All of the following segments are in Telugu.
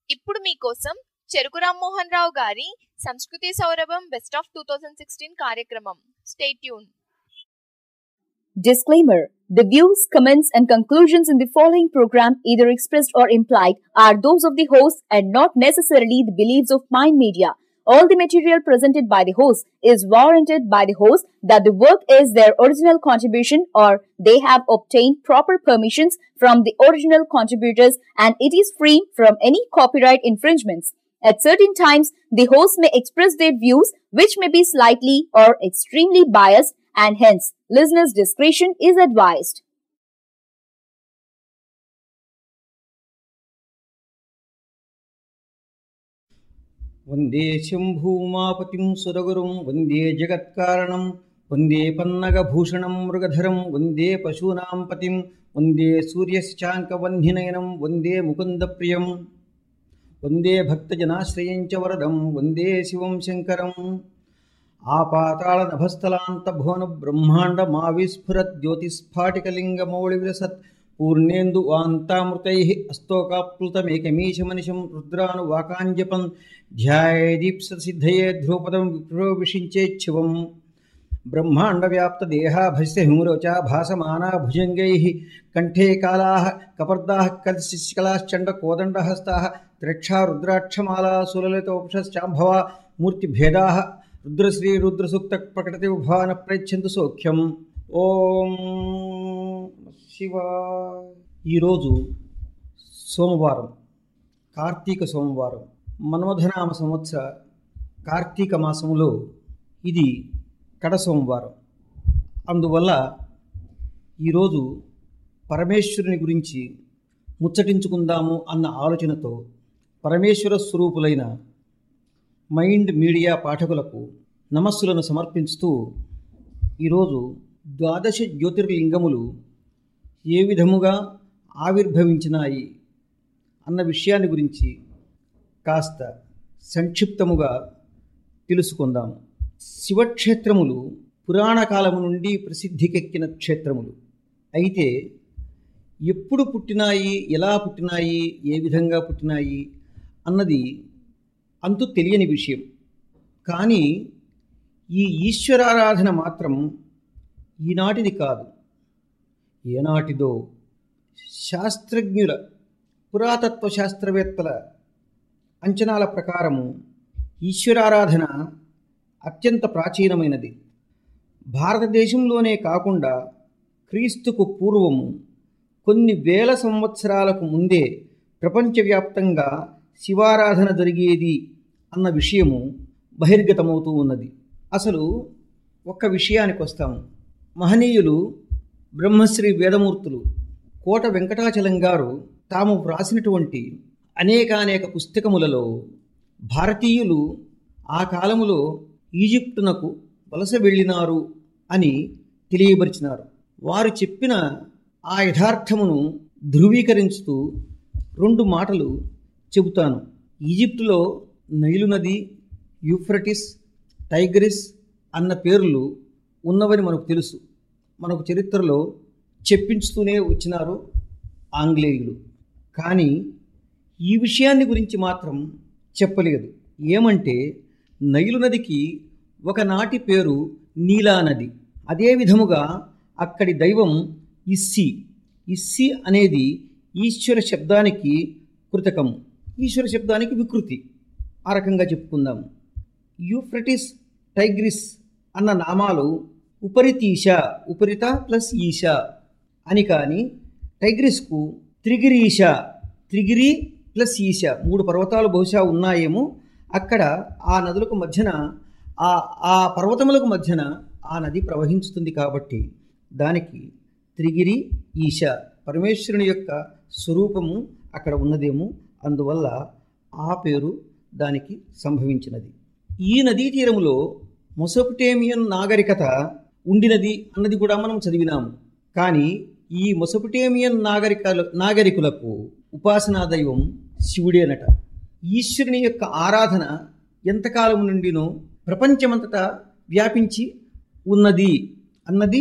ఇప్పుడు మీకోసం చెరుకు రామ్మోహన్ రావు గారి సంస్కృతి సౌరభం best of two thousand sixteen కార్యక్రమం stay tuned Disclaimer The views, comments, and conclusions in the following program, either expressed or implied, are those of the host and not necessarily the beliefs of Mind Media. All the material presented by the host is warranted by the host that the work is their original contribution or they have obtained proper permissions from the original contributors and it is free from any copyright infringements. At certain times, the host may express their views which may be slightly or extremely biased and hence listeners' discretion is advised. వందే శంభూమాపతిం సురగురుం వందే జగత్కారణం వందే పన్నగభూషణం మృగధరం వందే పశూనాం పతిం వందే సూర్యశ్చాంకవన్నినయనం వందే ముకుందప్రియం వందే భక్తజనాశ్రయం చ వరదం వందే శివం శంకరం ఆపాతాళ నభస్థలాంత భువన బ్రహ్మాండ మావిస్ఫురత్ జ్యోతిస్ఫాటికలింగమౌళి విలసత్ పూర్ణేందు వాంతామృతై అస్తోకాప్లుతమేకమీశమనిశం రుద్రాను వాకాంజపం ధ్యాయేదీప్ససిద్ధయే ధ్రువపదం విప్రో విషించేచ్ఛివం బ్రహ్మాండవ్యాప్తదేహాభస్య హిమరోచా భాసమానా భుజంగై కంఠే కాళా కపర్దా కలశిశికలాశ్చండ కోదండహస్తా త్రక్షా రుద్రాక్షమాలా సులలితోపశాంభవా మూర్తిభేదా రుద్రశ్రీ రుద్రసూక్త ప్రకటతి విభాన ప్రయచ్చందు సౌఖ్యం ఓం శివ ఈరోజు సోమవారం కార్తీక సోమవారం మన్మధనామ సంవత్సర కార్తీక మాసంలో ఇది కడ సోమవారం అందువల్ల ఈరోజు పరమేశ్వరుని గురించి ముచ్చటించుకుందాము అన్న ఆలోచనతో పరమేశ్వర స్వరూపులైన మైండ్ మీడియా పాఠకులకు నమస్సులను సమర్పిస్తూ ఈరోజు ద్వాదశ జ్యోతిర్లింగములు ఏ విధముగా ఆవిర్భవించినాయి అన్న విషయాన్ని గురించి కాస్త సంక్షిప్తముగా తెలుసుకుందాము శివక్షేత్రములు పురాణ కాలము నుండి ప్రసిద్ధికెక్కిన క్షేత్రములు అయితే ఎప్పుడు పుట్టినాయి ఎలా పుట్టినాయి ఏ విధంగా పుట్టినాయి అన్నది అంతు తెలియని విషయం కానీ ఈ ఈశ్వరారాధన మాత్రం ఈనాటిది కాదు ఏనాటిదో శాస్త్రజ్ఞుల పురాతత్వ శాస్త్రవేత్తల అంచనాల ప్రకారము ఈశ్వరారాధన అత్యంత ప్రాచీనమైనది భారతదేశంలోనే కాకుండా క్రీస్తుకు పూర్వము కొన్ని వేల సంవత్సరాలకు ముందే ప్రపంచవ్యాప్తంగా శివారాధన జరిగేది అన్న విషయము బహిర్గతమవుతూ ఉన్నది అసలు ఒక్క విషయానికి వస్తాము మహనీయులు బ్రహ్మశ్రీ వేదమూర్తులు కోట వెంకటాచలం గారు తాము వ్రాసినటువంటి అనేకానేక పుస్తకములలో భారతీయులు ఆ కాలములో ఈజిప్టునకు వలస వెళ్ళినారు అని తెలియపరిచినారు వారు చెప్పిన ఆ యథార్థమును ధృవీకరించుతూ రెండు మాటలు చెబుతాను ఈజిప్టులో నైలు నది యూఫ్రటిస్ టైగ్రిస్ అన్న పేర్లు ఉన్నవని మనకు తెలుసు మనకు చరిత్రలో చెప్పించుతూనే వచ్చినారు ఆంగ్లేయులు కానీ ఈ విషయాన్ని గురించి మాత్రం చెప్పలేదు ఏమంటే నైలు నదికి ఒకనాటి పేరు నీలా నది అదే విధముగా అక్కడి దైవం ఇస్సి ఇస్సి అనేది ఈశ్వర శబ్దానికి కృతకము ఈశ్వర శబ్దానికి వికృతి ఆ రకంగా చెప్పుకుందాము యూఫ్రటిస్ టైగ్రిస్ అన్న నామాలు ఉపరితీశ ఉపరిత ప్లస్ ఈశ అని కానీ టైగ్రిస్కు త్రిగిరీశ త్రిగిరి ప్లస్ ఈశ మూడు పర్వతాలు బహుశా ఉన్నాయేమో అక్కడ ఆ నదులకు మధ్యన ఆ ఆ పర్వతములకు మధ్యన ఆ నది ప్రవహించుతుంది కాబట్టి దానికి త్రిగిరి ఈశ పరమేశ్వరుని యొక్క స్వరూపము అక్కడ ఉన్నదేమో అందువల్ల ఆ పేరు దానికి సంభవించినది ఈ నదీ తీరములో మొసపుటేమియన్ నాగరికత ఉండినది అన్నది కూడా మనం చదివినాము కానీ ఈ మొసపుటేమియన్ నాగరికల నాగరికులకు ఉపాసనా దైవం శివుడేనట ఈశ్వరుని యొక్క ఆరాధన ఎంతకాలం నుండినో ప్రపంచమంతటా వ్యాపించి ఉన్నది అన్నది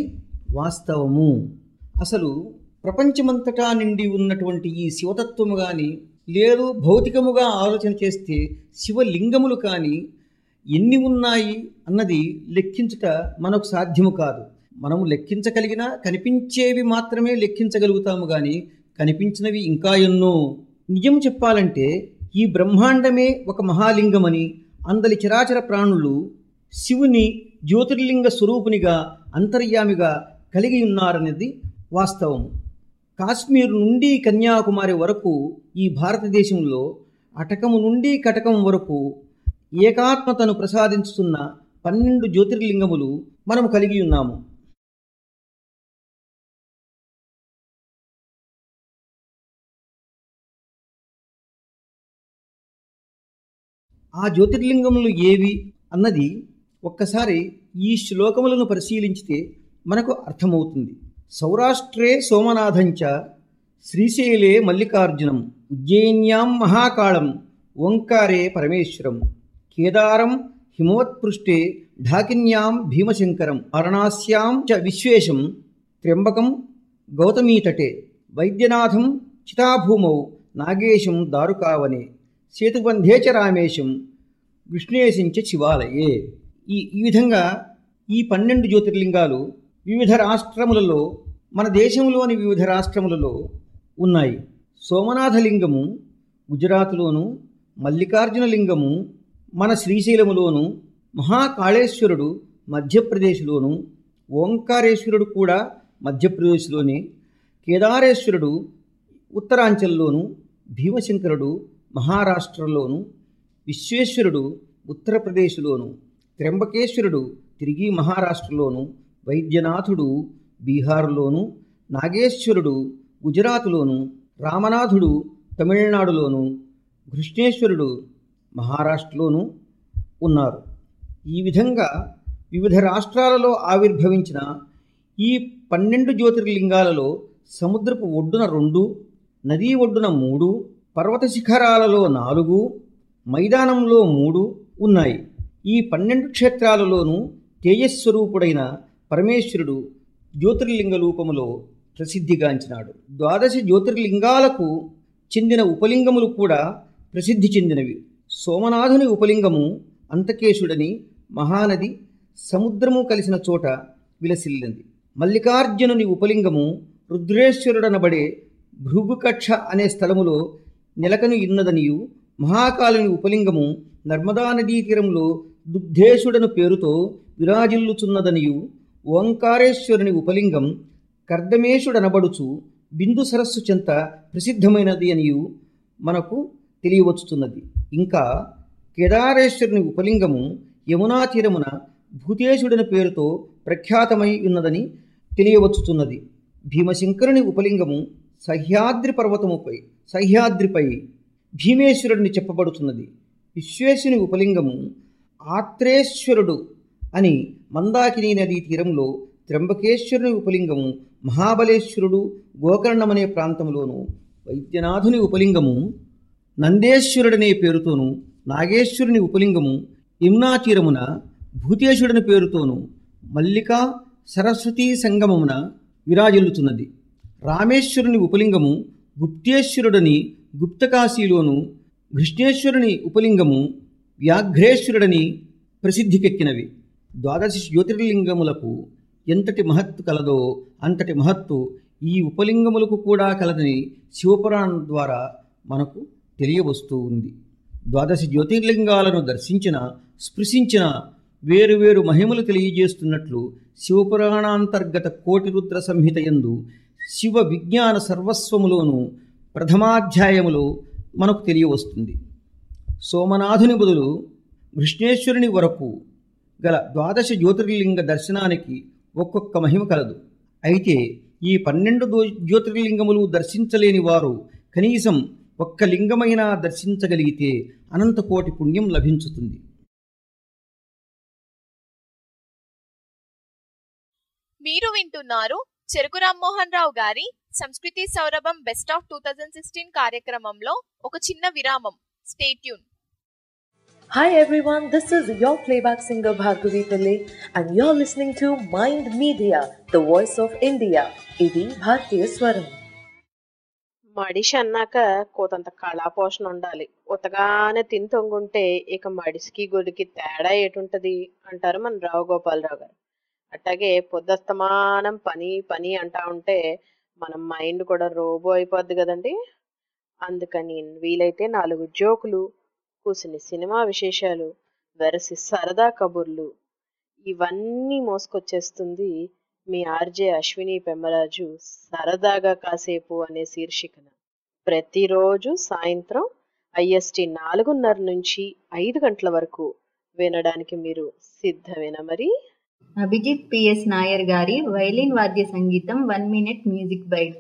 వాస్తవము అసలు ప్రపంచమంతటా నిండి ఉన్నటువంటి ఈ శివతత్వము కానీ లేదు భౌతికముగా ఆలోచన చేస్తే శివలింగములు కానీ ఎన్ని ఉన్నాయి అన్నది లెక్కించుట మనకు సాధ్యము కాదు మనము లెక్కించగలిగినా కనిపించేవి మాత్రమే లెక్కించగలుగుతాము కానీ కనిపించినవి ఇంకా ఎన్నో నిజం చెప్పాలంటే ఈ బ్రహ్మాండమే ఒక మహాలింగమని అందలి చరాచర ప్రాణులు శివుని జ్యోతిర్లింగ స్వరూపునిగా అంతర్యామిగా కలిగి ఉన్నారనేది వాస్తవం కాశ్మీర్ నుండి కన్యాకుమారి వరకు ఈ భారతదేశంలో అటకము నుండి కటకం వరకు ఏకాత్మతను ప్రసాదించుతున్న పన్నెండు జ్యోతిర్లింగములు మనము కలిగి ఉన్నాము ఆ జ్యోతిర్లింగములు ఏవి అన్నది ఒక్కసారి ఈ శ్లోకములను పరిశీలించితే మనకు అర్థమవుతుంది సౌరాష్ట్రే సోమనాథంచ శ్రీశైలే మల్లికార్జునం ఉజ్జయిన్యాం మహాకాళం ఓంకారే పరమేశ్వరం కేదారం హిమవత్పృష్టే ఢాకిన్యాం భీమశంకరం వారణాస్యాం చ విశ్వేశం త్ర్యంబకం గౌతమీతటే వైద్యనాథం చితాభూమౌ నాగేశం దారుకావనే సేతుబంధే చ రామేశం విష్ణుయేశంచ శివాలయే ఈ ఈ విధంగా ఈ పన్నెండు జ్యోతిర్లింగాలు వివిధ రాష్ట్రములలో మన దేశంలోని వివిధ రాష్ట్రములలో ఉన్నాయి సోమనాథలింగము గుజరాత్లోను మల్లికార్జున లింగము మన శ్రీశైలములోను మహాకాళేశ్వరుడు మధ్యప్రదేశ్లోను ఓంకారేశ్వరుడు కూడా మధ్యప్రదేశ్లోనే కేదారేశ్వరుడు ఉత్తరాంచల్లోను భీమశంకరుడు మహారాష్ట్రలోను విశ్వేశ్వరుడు ఉత్తరప్రదేశ్లోను త్ర్యంబకేశ్వరుడు తిరిగి మహారాష్ట్రలోను వైద్యనాథుడు బీహార్లోను నాగేశ్వరుడు గుజరాత్లోను రామనాథుడు తమిళనాడులోను కృష్ణేశ్వరుడు మహారాష్ట్రలోను ఉన్నారు ఈ విధంగా వివిధ రాష్ట్రాలలో ఆవిర్భవించిన ఈ పన్నెండు జ్యోతిర్లింగాలలో సముద్రపు ఒడ్డున రెండు నదీ ఒడ్డున మూడు పర్వత శిఖరాలలో నాలుగు మైదానంలో మూడు ఉన్నాయి ఈ పన్నెండు క్షేత్రాలలోనూ తేజస్వరూపుడైన పరమేశ్వరుడు జ్యోతిర్లింగ రూపములో ప్రసిద్ధిగాంచినాడు ద్వాదశ జ్యోతిర్లింగాలకు చెందిన ఉపలింగములు కూడా ప్రసిద్ధి చెందినవి సోమనాథుని ఉపలింగము అంతకేశుడని మహానది సముద్రము కలిసిన చోట విలసిల్లింది మల్లికార్జునుని ఉపలింగము రుద్రేశ్వరుడనబడే భృగుకక్ష అనే స్థలములో నెలకను ఇన్నదనియు మహాకాలుని ఉపలింగము నర్మదా నదీ తీరంలో దుగ్ధేశుడను పేరుతో విరాజిల్లుచున్నదనియు ఓంకారేశ్వరుని ఉపలింగం కర్దమేశుడనబడుచు బిందు సరస్సు చెంత ప్రసిద్ధమైనది అనియు మనకు తెలియవచ్చుతున్నది ఇంకా కేదారేశ్వరుని ఉపలింగము యమునా తీరమున భూతేశుడని పేరుతో ప్రఖ్యాతమై ఉన్నదని తెలియవచ్చుతున్నది భీమశంకరుని ఉపలింగము సహ్యాద్రి పర్వతముపై సహ్యాద్రిపై భీమేశ్వరుడిని చెప్పబడుతున్నది విశ్వేశుని ఉపలింగము ఆత్రేశ్వరుడు అని మందాకిని నదీ తీరంలో త్రంబకేశ్వరుని ఉపలింగము మహాబలేశ్వరుడు గోకర్ణమనే ప్రాంతంలోను వైద్యనాథుని ఉపలింగము నందేశ్వరుడనే పేరుతోను నాగేశ్వరుని ఉపలింగము యమునా తీరమున భూతేశుడని పేరుతోను మల్లికా సరస్వతీ సంగమమున విరాజిల్లుతున్నది రామేశ్వరుని ఉపలింగము గుప్తేశ్వరుడని గుప్తకాశీలోను కృష్ణేశ్వరుని ఉపలింగము వ్యాఘ్రేశ్వరుడని ప్రసిద్ధికెక్కినవి ద్వాదశ జ్యోతిర్లింగములకు ఎంతటి మహత్తు కలదో అంతటి మహత్తు ఈ ఉపలింగములకు కూడా కలదని శివపురాణం ద్వారా మనకు తెలియవస్తూ ఉంది ద్వాదశ జ్యోతిర్లింగాలను దర్శించిన స్పృశించిన వేరువేరు మహిమలు తెలియజేస్తున్నట్లు శివపురాణాంతర్గత కోటి రుద్ర సంహిత యందు శివ విజ్ఞాన సర్వస్వములోను ప్రథమాధ్యాయములో మనకు తెలియవస్తుంది సోమనాథుని బదులు కృష్ణేశ్వరుని వరకు గల ద్వాదశ జ్యోతిర్లింగ దర్శనానికి ఒక్కొక్క మహిమ కలదు అయితే ఈ పన్నెండు దో- జ్యోతిర్లింగములు దర్శించలేని వారు కనీసం ఒక్క లింగమైనా దర్శించగలిగితే అనంత కోటి పుణ్యం లభించుతుంది మీరు వింటున్నారు చెరుకు రామ్మోహన్ రావు గారి సంస్కృతి సౌరభం best of two thousand sixteen కార్యక్రమంలో ఒక చిన్న విరామం stay tuned Hi everyone, this is your playback singer Bhargavi Pillai and you're listening to Mind Media, the voice of India. Idi Bhartiya Swaram. మడిషి అన్నాక కోతంత కళాపోషణ ఉండాలి ఉతగానే తిని తొంగుంటే ఇక మడిసికి గొడికి తేడా ఏటుంటది అంటారు మన రావు గోపాలరావు గారు అట్లాగే పొద్దస్తమానం పని పని అంటా ఉంటే మన మైండ్ కూడా రోబో అయిపోద్ది కదండి అందుకని వీలైతే నాలుగు జోకులు కూసిని సినిమా విశేషాలు వెరసి సరదా కబుర్లు ఇవన్నీ మోసుకొచ్చేస్తుంది మీ ఆర్జే అశ్విని పెమ్మరాజు సరదాగా కాసేపు అనే శీర్షికన ప్రతిరోజు సాయంత్రం ఐఎస్టి నాలుగున్నర నుంచి ఐదు గంటల వరకు వినడానికి మీరు సిద్ధమేనా మరి అభిజిత్ పిఎస్ నాయర్ గారి వైలిన్ వాద్య సంగీతం one minute music byte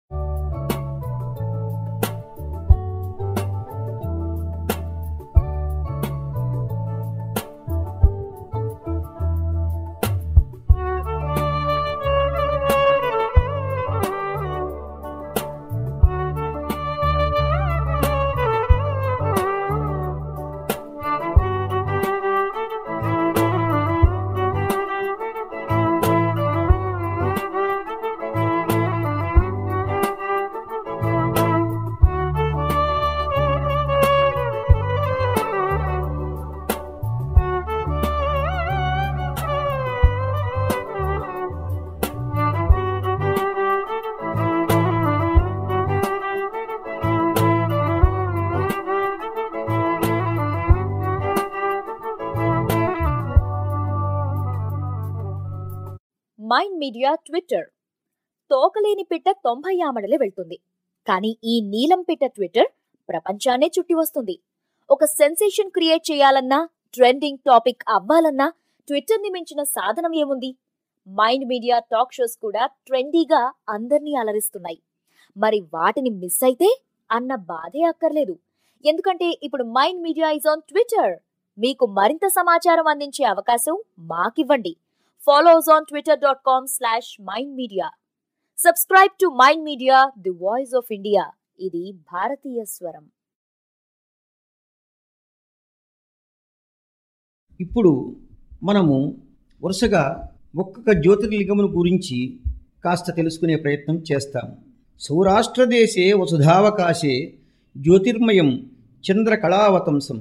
Mind Media Twitter తోకలేని పిట్ట తొంభై ఆమడలే వెళ్తుంది కానీ ఈ నీలం పిట్ట ట్విట్టర్ ప్రపంచాన్నే చుట్టి వస్తుంది ఒక సెన్సేషన్ క్రియేట్ చేయాలన్నా ట్రెండింగ్ టాపిక్ అవ్వాలన్నా ట్విట్టర్ ని మించిన సాధనం ఏముంది మైండ్ మీడియా టాక్ షోస్ కూడా ట్రెండీగా అందర్నీ అలరిస్తున్నాయి మరి వాటిని మిస్ అయితే అన్న బాధే అక్కర్లేదు ఎందుకంటే ఇప్పుడు Mind Media is on Twitter మీకు మరింత సమాచారం అందించే అవకాశం మాకివ్వండి follow us on Twitter dot com slash mind media subscribe to mind media the voice of India ఇది భారతీయ స్వరం ఇప్పుడు మనము వరుసగా ఒక్కొక్క జ్యోతిర్లింగమును గురించి కాస్త తెలుసుకునే ప్రయత్నం చేస్తాం సౌరాష్ట్రదేశే వసుధావకాశే జ్యోతిర్మయం చంద్రకళావతంసం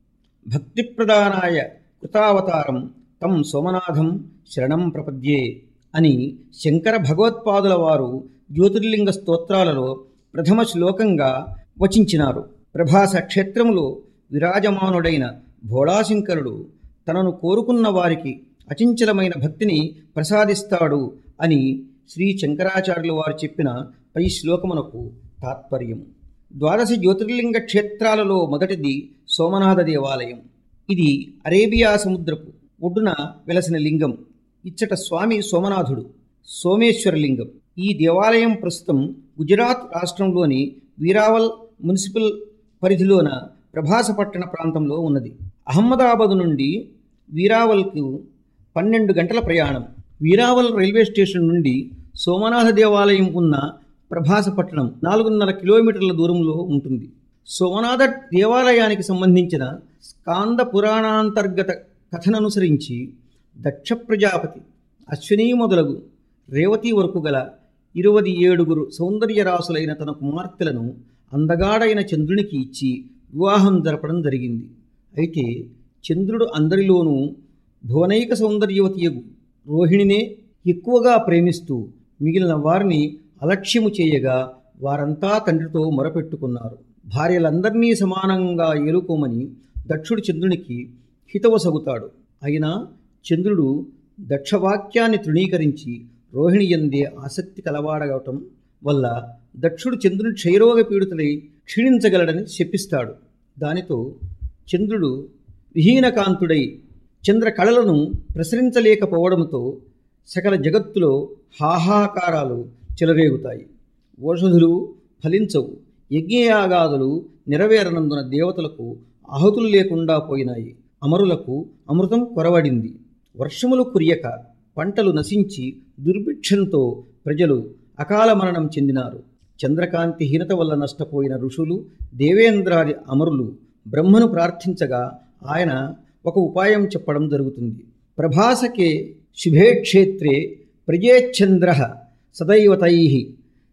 భక్తిప్రదానాయ కృతావతారం తం సోమనాథం శరణం ప్రపద్యే అని శంకర భగవత్పాదుల వారు జ్యోతిర్లింగ స్తోత్రాలలో ప్రథమ శ్లోకంగా వచించినారు ప్రభాస క్షేత్రములో విరాజమానుడైన భోళాశంకరుడు తనను కోరుకున్న వారికి అచంచలమైన భక్తిని ప్రసాదిస్తాడు అని శ్రీ శంకరాచార్యుల వారు చెప్పిన పై శ్లోకమునకు తాత్పర్యం ద్వాదశ జ్యోతిర్లింగ క్షేత్రాలలో మొదటిది సోమనాథ దేవాలయం ఇది అరేబియా సముద్రపు ఒడ్డున వెలసిన లింగం ఇచ్చట స్వామి సోమనాథుడు సోమేశ్వర లింగం ఈ దేవాలయం ప్రస్తుతం గుజరాత్ రాష్ట్రంలోని వీరావల్ మున్సిపల్ పరిధిలోన ప్రభాసపట్టణ ప్రాంతంలో ఉన్నది అహ్మదాబాద్ నుండి వీరావల్కు పన్నెండు గంటల ప్రయాణం వీరావల్ రైల్వే స్టేషన్ నుండి సోమనాథ దేవాలయం ఉన్న ప్రభాసపట్టణం నాలుగున్నర కిలోమీటర్ల దూరంలో ఉంటుంది సోమనాథ దేవాలయానికి సంబంధించిన స్కాంద పురాణాంతర్గత కథననుసరించి దక్ష ప్రజాపతి అశ్విని మొదలగు రేవతి వరకు గల ఇరవది ఏడుగురు సౌందర్యరాసులైన తన కుమార్తెలను అందగాడైన చంద్రునికి ఇచ్చి వివాహం జరపడం జరిగింది అయితే చంద్రుడు అందరిలోనూ భువనైక సౌందర్యవతియగు రోహిణినే ఎక్కువగా ప్రేమిస్తూ మిగిలిన వారిని అలక్ష్యము చేయగా వారంతా తండ్రితో మొరపెట్టుకున్నారు భార్యలందరినీ సమానంగా ఏలుకోమని దక్షుడు చంద్రునికి హితవసగుతాడు అయినా చంద్రుడు దక్షవాక్యాన్ని తృణీకరించి రోహిణి ఎందే ఆసక్తి కలవాడగవటం వల్ల దక్షుడు చంద్రుని క్షయరోగ పీడితుడై క్షీణించగలడని శపిస్తాడు దానితో చంద్రుడు విహీనకాంతుడై చంద్ర కళలను ప్రసరించలేకపోవడంతో సకల జగత్తులో హాహాకారాలు చెలరేగుతాయి ఓషధులు ఫలించవు యజ్ఞయాగాదులు నెరవేరనందున దేవతలకు ఆహుతులు లేకుండా పోయినాయి అమరులకు అమృతం కొరవడింది వర్షములు కురియక పంటలు నశించి దుర్భిక్షంతో ప్రజలు అకాల మరణం చెందినారు చంద్రకాంతి హీనత వల్ల నష్టపోయిన ఋషులు దేవేంద్రాది అమరులు బ్రహ్మను ప్రార్థించగా ఆయన ఒక ఉపాయం చెప్పడం జరుగుతుంది ప్రభాసకే శుభే క్షేత్రే ప్రజేచ్ఛంద్ర సదైవతై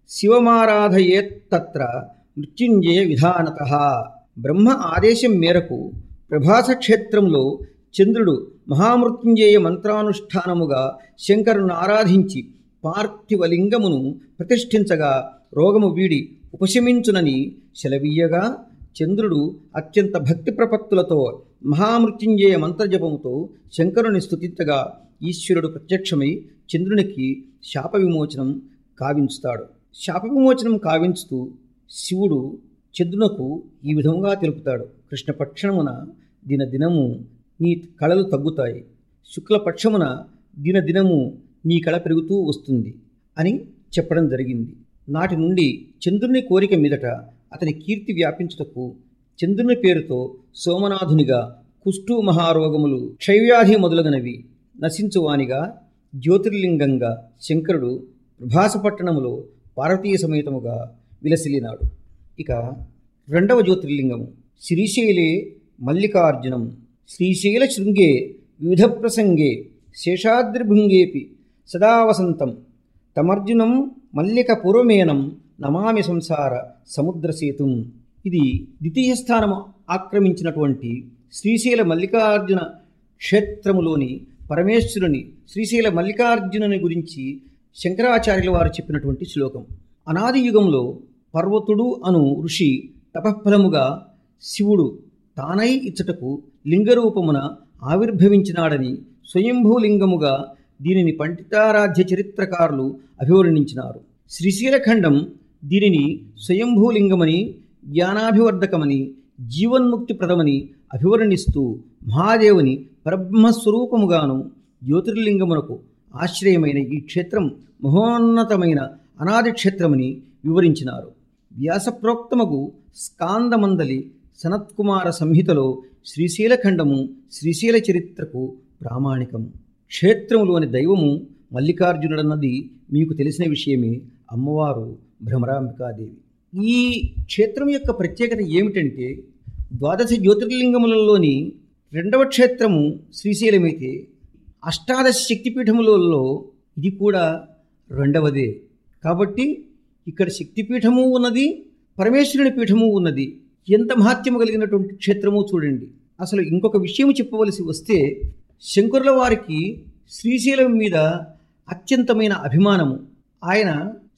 శివమారాధయేత్తత్ర మృత్యుంజయ విధానత బ్రహ్మ ఆదేశం మేరకు ప్రభాస క్షేత్రంలో చంద్రుడు మహామృత్యుంజయ మంత్రానుష్ఠానముగా శంకరుని ఆరాధించి పార్థివలింగమును ప్రతిష్ఠించగా రోగము వీడి ఉపశమించునని సెలవీయగా చంద్రుడు అత్యంత భక్తి ప్రపత్తులతో మహామృత్యుంజయ మంత్రజపముతో శంకరుని స్తుతించగా ఈశ్వరుడు ప్రత్యక్షమై చంద్రునికి శాప విమోచనం కావించుతాడు శాప విమోచనం కావించుతూ శివుడు చంద్రునకు ఈ విధంగా తెలుపుతాడు కృష్ణపక్షమున దినదినము నీ కళలు తగ్గుతాయి శుక్లపక్షమున దినదినము నీ కళ పెరుగుతూ వస్తుంది అని చెప్పడం జరిగింది నాటి నుండి చంద్రుని కోరిక మీదట అతని కీర్తి వ్యాపించుటకు చంద్రుని పేరుతో సోమనాథునిగా కుష్టు మహారోగములు క్షయవ్యాధి మొదలగునవి నశించువానిగా జ్యోతిర్లింగంగా శంకరుడు ప్రభాసపట్టణములో పార్వతీయ సమేతముగా విలసిల్లినాడు ఇక రెండవ జ్యోతిర్లింగము శ్రీశైలే మల్లికార్జునం శ్రీశైల శృంగే వివిధ ప్రసంగే శేషాద్రిభృంగేపి సదా వసంతం తమర్జునం మల్లిక పూర్వమేనం నమామి సంసార సముద్రసేతుం ఇది ద్వితీయ స్థానం ఆక్రమించినటువంటి శ్రీశైల మల్లికార్జున క్షేత్రములోని పరమేశ్వరుని శ్రీశైల మల్లికార్జునుని గురించి శంకరాచార్యుల వారు చెప్పినటువంటి శ్లోకం అనాది యుగంలో పర్వతుడు అను ఋషి తపఫలముగా శివుడు తానై ఇచ్చటకు లింగరూపమున ఆవిర్భవించినాడని స్వయంభూలింగముగా దీనిని పండితారాధ్య చరిత్రకారులు అభివర్ణించినారు శ్రీశైలఖండం దీనిని స్వయంభూలింగమని జ్ఞానాభివర్ధకమని జీవన్ముక్తిప్రదమని అభివర్ణిస్తూ మహాదేవుని పరబ్రహ్మస్వరూపముగాను జ్యోతిర్లింగమునకు ఆశ్రయమైన ఈ క్షేత్రం మహోన్నతమైన అనాది క్షేత్రమని వివరించినారు వ్యాసప్రోక్తమగు స్కాందమందలి సనత్కుమార సంహితలో శ్రీశైలఖండము శ్రీశైల చరిత్రకు ప్రామాణికము క్షేత్రములోని దైవము మల్లికార్జునుడన్నది మీకు తెలిసిన విషయమే అమ్మవారు భ్రమరాంబికాదేవి ఈ క్షేత్రం యొక్క ప్రత్యేకత ఏమిటంటే ద్వాదశ జ్యోతిర్లింగములలోని రెండవ క్షేత్రము శ్రీశైలమైతే అష్టాదశ శక్తిపీఠములలో ఇది కూడా రెండవదే కాబట్టి ఇక్కడ శక్తిపీఠము ఉన్నది పరమేశ్వరుని పీఠము ఉన్నది ఎంత మహాత్యము కలిగినటువంటి క్షేత్రము చూడండి అసలు ఇంకొక విషయం చెప్పవలసి వస్తే శంకరుల వారికి శ్రీశైలం మీద అత్యంతమైన అభిమానము ఆయన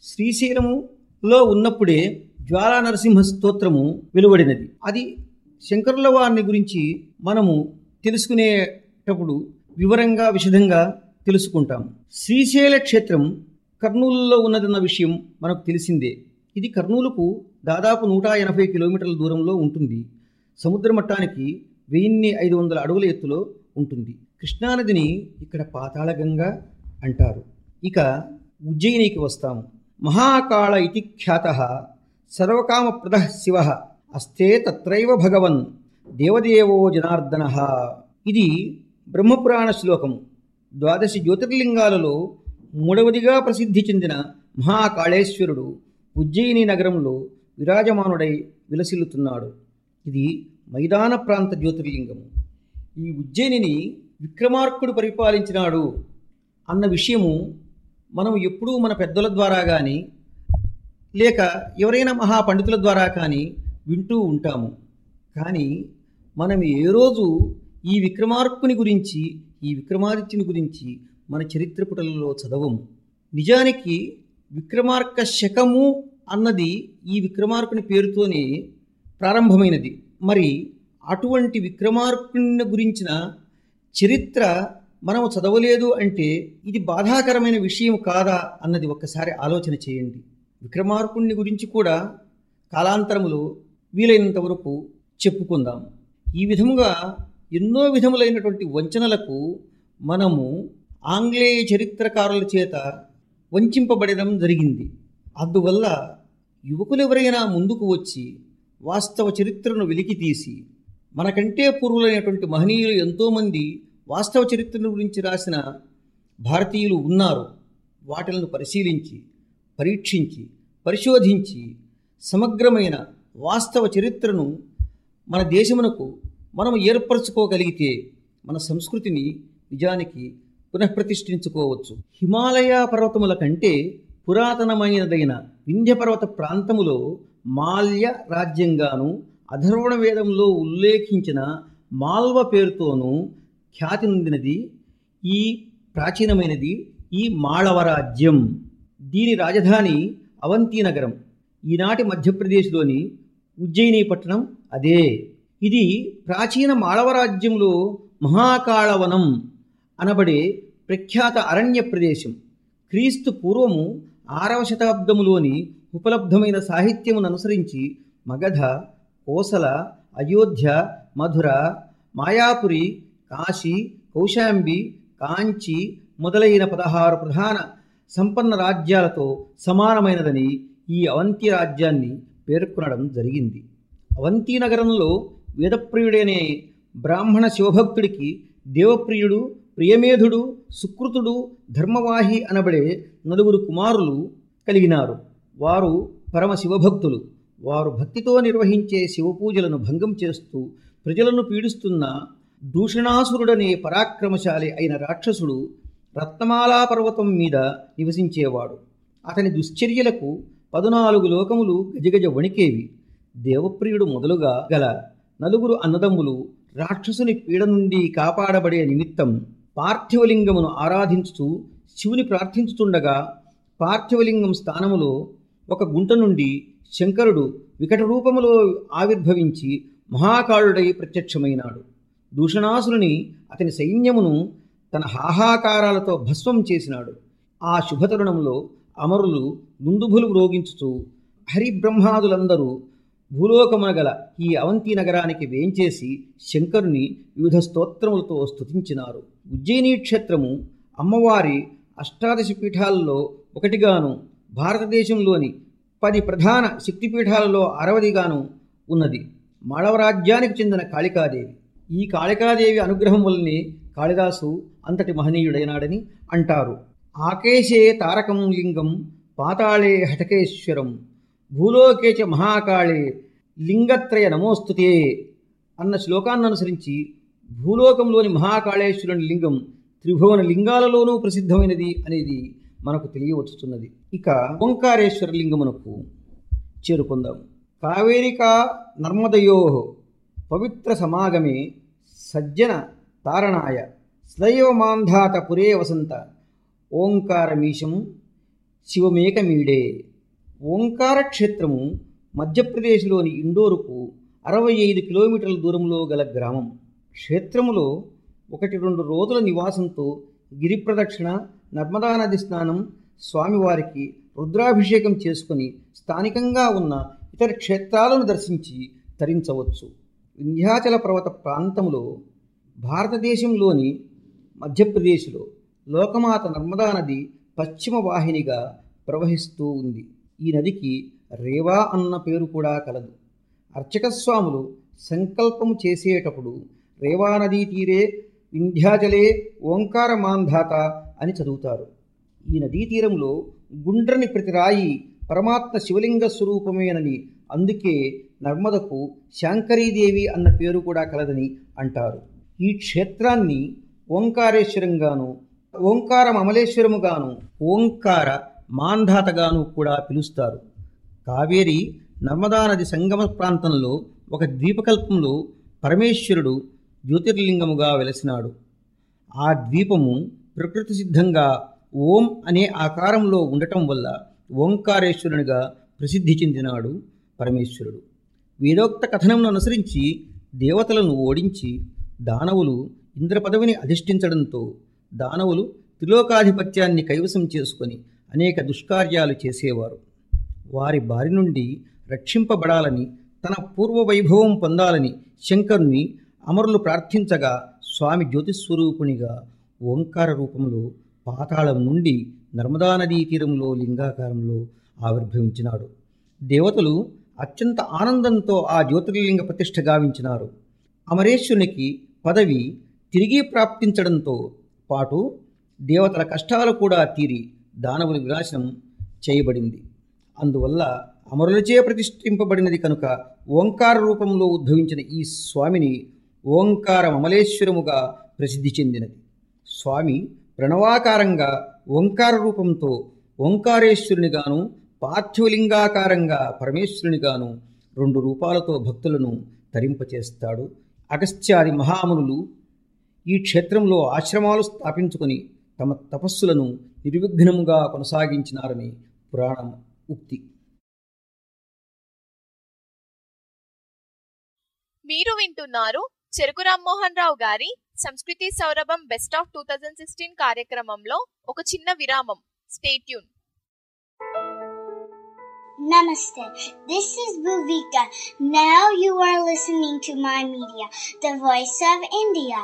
శ్రీశైలములో ఉన్నప్పుడే జ్వాలా నరసింహ స్తోత్రము వెలువడినది అది శంకరుల వారిని గురించి మనము తెలుసుకునేటప్పుడు వివరంగా విశదంగా తెలుసుకుంటాం శ్రీశైల క్షేత్రం కర్నూలులో ఉన్నదన్న విషయం మనకు తెలిసిందే ఇది కర్నూలుకు దాదాపు నూట ఎనభై కిలోమీటర్ల దూరంలో ఉంటుంది సముద్ర మట్టానికి వెయ్యిన్ని ఐదు వందల అడుగుల ఎత్తులో ఉంటుంది కృష్ణానదిని ఇక్కడ పాతాళగంగా అంటారు ఇక ఉజ్జయినికి వస్తాము మహాకాళ ఇతి ఖ్యాత సర్వకామప్రద శివ అస్తే తత్రైవ భగవన్ దేవదేవో జనార్దన ఇది బ్రహ్మపురాణ శ్లోకము ద్వాదశ జ్యోతిర్లింగాలలో మూడవదిగా ప్రసిద్ధి చెందిన మహాకాళేశ్వరుడు ఉజ్జయిని నగరంలో విరాజమానుడై విలసిల్లుతున్నాడు ఇది మైదాన ప్రాంత జ్యోతిర్లింగము ఈ ఉజ్జయినిని విక్రమార్కుడు పరిపాలించినాడు అన్న విషయము మనం ఎప్పుడూ మన పెద్దల ద్వారా కానీ లేక ఎవరైనా మహాపండితుల ద్వారా కానీ వింటూ ఉంటాము కానీ మనం ఏ రోజు ఈ విక్రమార్కుని గురించి ఈ విక్రమాదిత్యుని గురించి మన చరిత్ర పుటలలో చదవము నిజానికి విక్రమార్క శకము అన్నది ఈ విక్రమార్కుని పేరుతోనే ప్రారంభమైనది మరి అటువంటి విక్రమార్కుని గురించిన చరిత్ర మనం చదవలేదు అంటే ఇది బాధాకరమైన విషయం కాదా అన్నది ఒక్కసారి ఆలోచన చేయండి విక్రమార్కుని గురించి కూడా కాలాంతరములో వీలైనంత వరకు చెప్పుకుందాం ఈ విధముగా ఎన్నో విధములైనటువంటి వంచనలకు మనము ఆంగ్లేయ చరిత్రకారుల చేత వంచింపబడడం జరిగింది అందువల్ల యువకులు ఎవరైనా ముందుకు వచ్చి వాస్తవ చరిత్రను వెలికి తీసి మనకంటే పూర్వులైనటువంటి మహనీయులు ఎంతోమంది వాస్తవ చరిత్రను గురించి రాసిన భారతీయులు ఉన్నారు వాటిలను పరిశీలించి పరీక్షించి పరిశోధించి సమగ్రమైన వాస్తవ చరిత్రను మన దేశమునకు మనం ఏర్పరచుకోగలిగితే మన సంస్కృతిని నిజానికి పునఃప్రతిష్ఠించుకోవచ్చు హిమాలయ పర్వతముల కంటే పురాతనమైనదైన వింధ్యపర్వత ప్రాంతములో మాల్య రాజ్యంగాను అధర్వణ వేదంలో ఉల్లేఖించిన మాల్వ పేరుతోనూ ఖ్యాతి నొందినది ఈ ప్రాచీనమైనది ఈ మాళవ రాజ్యం దీని రాజధాని అవంతి నగరం ఈనాటి మధ్యప్రదేశ్లోని ఉజ్జయిని పట్టణం అదే ఇది ప్రాచీన మాళవ రాజ్యంలో మహాకాళవనం అనబడే ప్రఖ్యాత అరణ్య ప్రదేశం క్రీస్తు పూర్వము ఆరవ శతాబ్దములోని ఉపలబ్ధమైన సాహిత్యమును అనుసరించి మగధ కోసల అయోధ్య మధుర మాయాపురి కాశీ కౌశాంబి కాంచి మొదలైన పదహారు ప్రధాన సంపన్న రాజ్యాలతో సమానమైనదని ఈ అవంతి రాజ్యాన్ని పేర్కొనడం జరిగింది అవంతి నగరంలో వేదప్రియుడనే బ్రాహ్మణ శివభక్తుడికి దేవప్రియుడు ప్రియమేధుడు సుకృతుడు ధర్మవాహి అనబడే నలుగురు కుమారులు కలిగినారు వారు పరమ శివభక్తులు వారు భక్తితో నిర్వహించే శివపూజలను భంగం చేస్తూ ప్రజలను పీడిస్తున్న దూషణాసురుడనే పరాక్రమశాలి అయిన రాక్షసుడు రత్నమాలా పర్వతం మీద నివసించేవాడు అతని దుశ్చర్యలకు పదునాలుగు లోకములు గజగజ వణికేవి దేవప్రియుడు మొదలుగా గల నలుగురు అన్నదమ్ములు రాక్షసుని పీడ నుండి కాపాడబడే నిమిత్తం పార్థివలింగమును ఆరాధించుతూ శివుని ప్రార్థించుతుండగా పార్థివలింగం స్థానములో ఒక గుంట నుండి శంకరుడు వికట రూపములో ఆవిర్భవించి మహాకాళుడై ప్రత్యక్షమైనాడు దూషణాసురుని అతని సైన్యమును తన హాహాకారాలతో భస్మం చేసినాడు ఆ శుభతరుణంలో అమరులు ముందుభులు రోగించుతూ హరిబ్రహ్మాదులందరూ భూలోకమున గల ఈ అవంతి నగరానికి వేంచేసి శంకరుని వివిధ స్తోత్రములతో స్తుతించినారు ఉజ్జయిని క్షేత్రము అమ్మవారి అష్టాదశ పీఠాలలో ఒకటిగాను భారతదేశంలోని పది ప్రధాన శక్తిపీఠాలలో అరవదిగాను ఉన్నది మాళవరాజ్యానికి చెందిన కాళికాదేవి ఈ కాళికాదేవి అనుగ్రహం వల్లనే కాళిదాసు అంతటి మహనీయుడైనాడని అంటారు ఆకేశే తారకం లింగం పాతాళే హటకేశ్వరం భూలోకే చ మహాకాళే లింగత్రయ నమోస్తుతే అన్న శ్లోకాన్ని అనుసరించి భూలోకంలోని మహాకాళేశ్వరుని లింగం త్రిభువన లింగాలలోనూ ప్రసిద్ధమైనది అనేది మనకు తెలియవచ్చుతున్నది ఇక ఓంకారేశ్వర లింగమునకు చేరుకుందాం కావేరికా నర్మదయో పవిత్ర సమాగమే సజ్జన తారణాయ స్లైవమాంధాత పురే వసంత ఓంకారమీశం శివమేకమీడే ఓంకార క్షేత్రము మధ్యప్రదేశ్లోని ఇండోరుకు అరవై ఐదు కిలోమీటర్ల దూరంలో గల గ్రామం క్షేత్రములో ఒకటి రెండు రోజుల నివాసంతో గిరి ప్రదక్షిణ నర్మదా నది స్నానం స్వామివారికి రుద్రాభిషేకం చేసుకుని స్థానికంగా ఉన్న ఇతర క్షేత్రాలను దర్శించి తరించవచ్చు వింధ్యాచల పర్వత ప్రాంతంలో భారతదేశంలోని మధ్యప్రదేశ్లో లోకమాత నర్మదా నది పశ్చిమ వాహినిగా ప్రవహిస్తూ ఉంది ఈ నదికి రేవా అన్న పేరు కూడా కలదు అర్చక స్వాములు సంకల్పం చేసేటప్పుడు రేవా నదీ తీరే వింధ్యాచలే ఓంకార మాంధాత అని చదువుతారు ఈ నదీ తీరంలో గుండ్రని ప్రతి రాయి పరమాత్మ శివలింగ స్వరూపమేనని అందుకే నర్మదకు శాంకరీదేవి అన్న పేరు కూడా కలదని అంటారు ఈ క్షేత్రాన్ని ఓంకారేశ్వరంగాను ఓంకార అమలేశ్వరముగాను ఓంకార మాంధాతగాను కూడా పిలుస్తారు కావేరి నర్మదా నది సంగమ ప్రాంతంలో ఒక ద్వీపకల్పంలో పరమేశ్వరుడు జ్యోతిర్లింగముగా వెలసినాడు ఆ ద్వీపము ప్రకృతి సిద్ధంగా ఓం అనే ఆకారంలో ఉండటం వల్ల ఓంకారేశ్వరునిగా ప్రసిద్ధి చెందినాడు పరమేశ్వరుడు వేదోక్త కథనమును అనుసరించి దేవతలను ఓడించి దానవులు ఇంద్ర పదవిని అధిష్ఠించడంతో దానవులు త్రిలోకాధిపత్యాన్ని కైవసం చేసుకొని అనేక దుష్కార్యాలు చేసేవారు వారి బారి నుండి రక్షింపబడాలని తన పూర్వ వైభవం పొందాలని శంకరుని అమరులు ప్రార్థించగా స్వామి జ్యోతిస్వరూపునిగా ఓంకార రూపంలో పాతాళం నుండి నర్మదా నదీ తీరంలో లింగాకారంలో ఆవిర్భవించినాడు దేవతలు అత్యంత ఆనందంతో ఆ జ్యోతిర్లింగ ప్రతిష్ఠ గావించినారు అమరేశ్వరునికి పదవి తిరిగి ప్రాప్తించడంతో పాటు దేవతల కష్టాలు కూడా తీరి దానవుల వినాశనం చేయబడింది అందువల్ల అమరులచే ప్రతిష్ఠింపబడినది కనుక ఓంకార రూపంలో ఉద్భవించిన ఈ స్వామిని ఓంకార అమలేశ్వరముగా ప్రసిద్ధి చెందినది స్వామి ప్రణవాకారంగా ఓంకార రూపంతో ఓంకారేశ్వరునిగాను పార్థివలింగాకారంగా పరమేశ్వరునిగాను రెండు రూపాలతో భక్తులను తరింపచేస్తాడు అగస్త్యాది మహామునులు ఈ క్షేత్రంలో ఆశ్రమాలు స్థాపించుకొని తమ తపస్సులను నిర్విఘ్నముగా కొనసాగించినారని పురాణం ఉక్తి మీరు వింటున్నారు చెరుకు రామ్మోహన్ రావు గారి సంస్కృతి సౌరభం best of two thousand sixteen కార్యక్రమంలో ఒక చిన్న విరామం stay tuned Namaste. This is Bhuvika. Now you are listening to my media, the voice of India.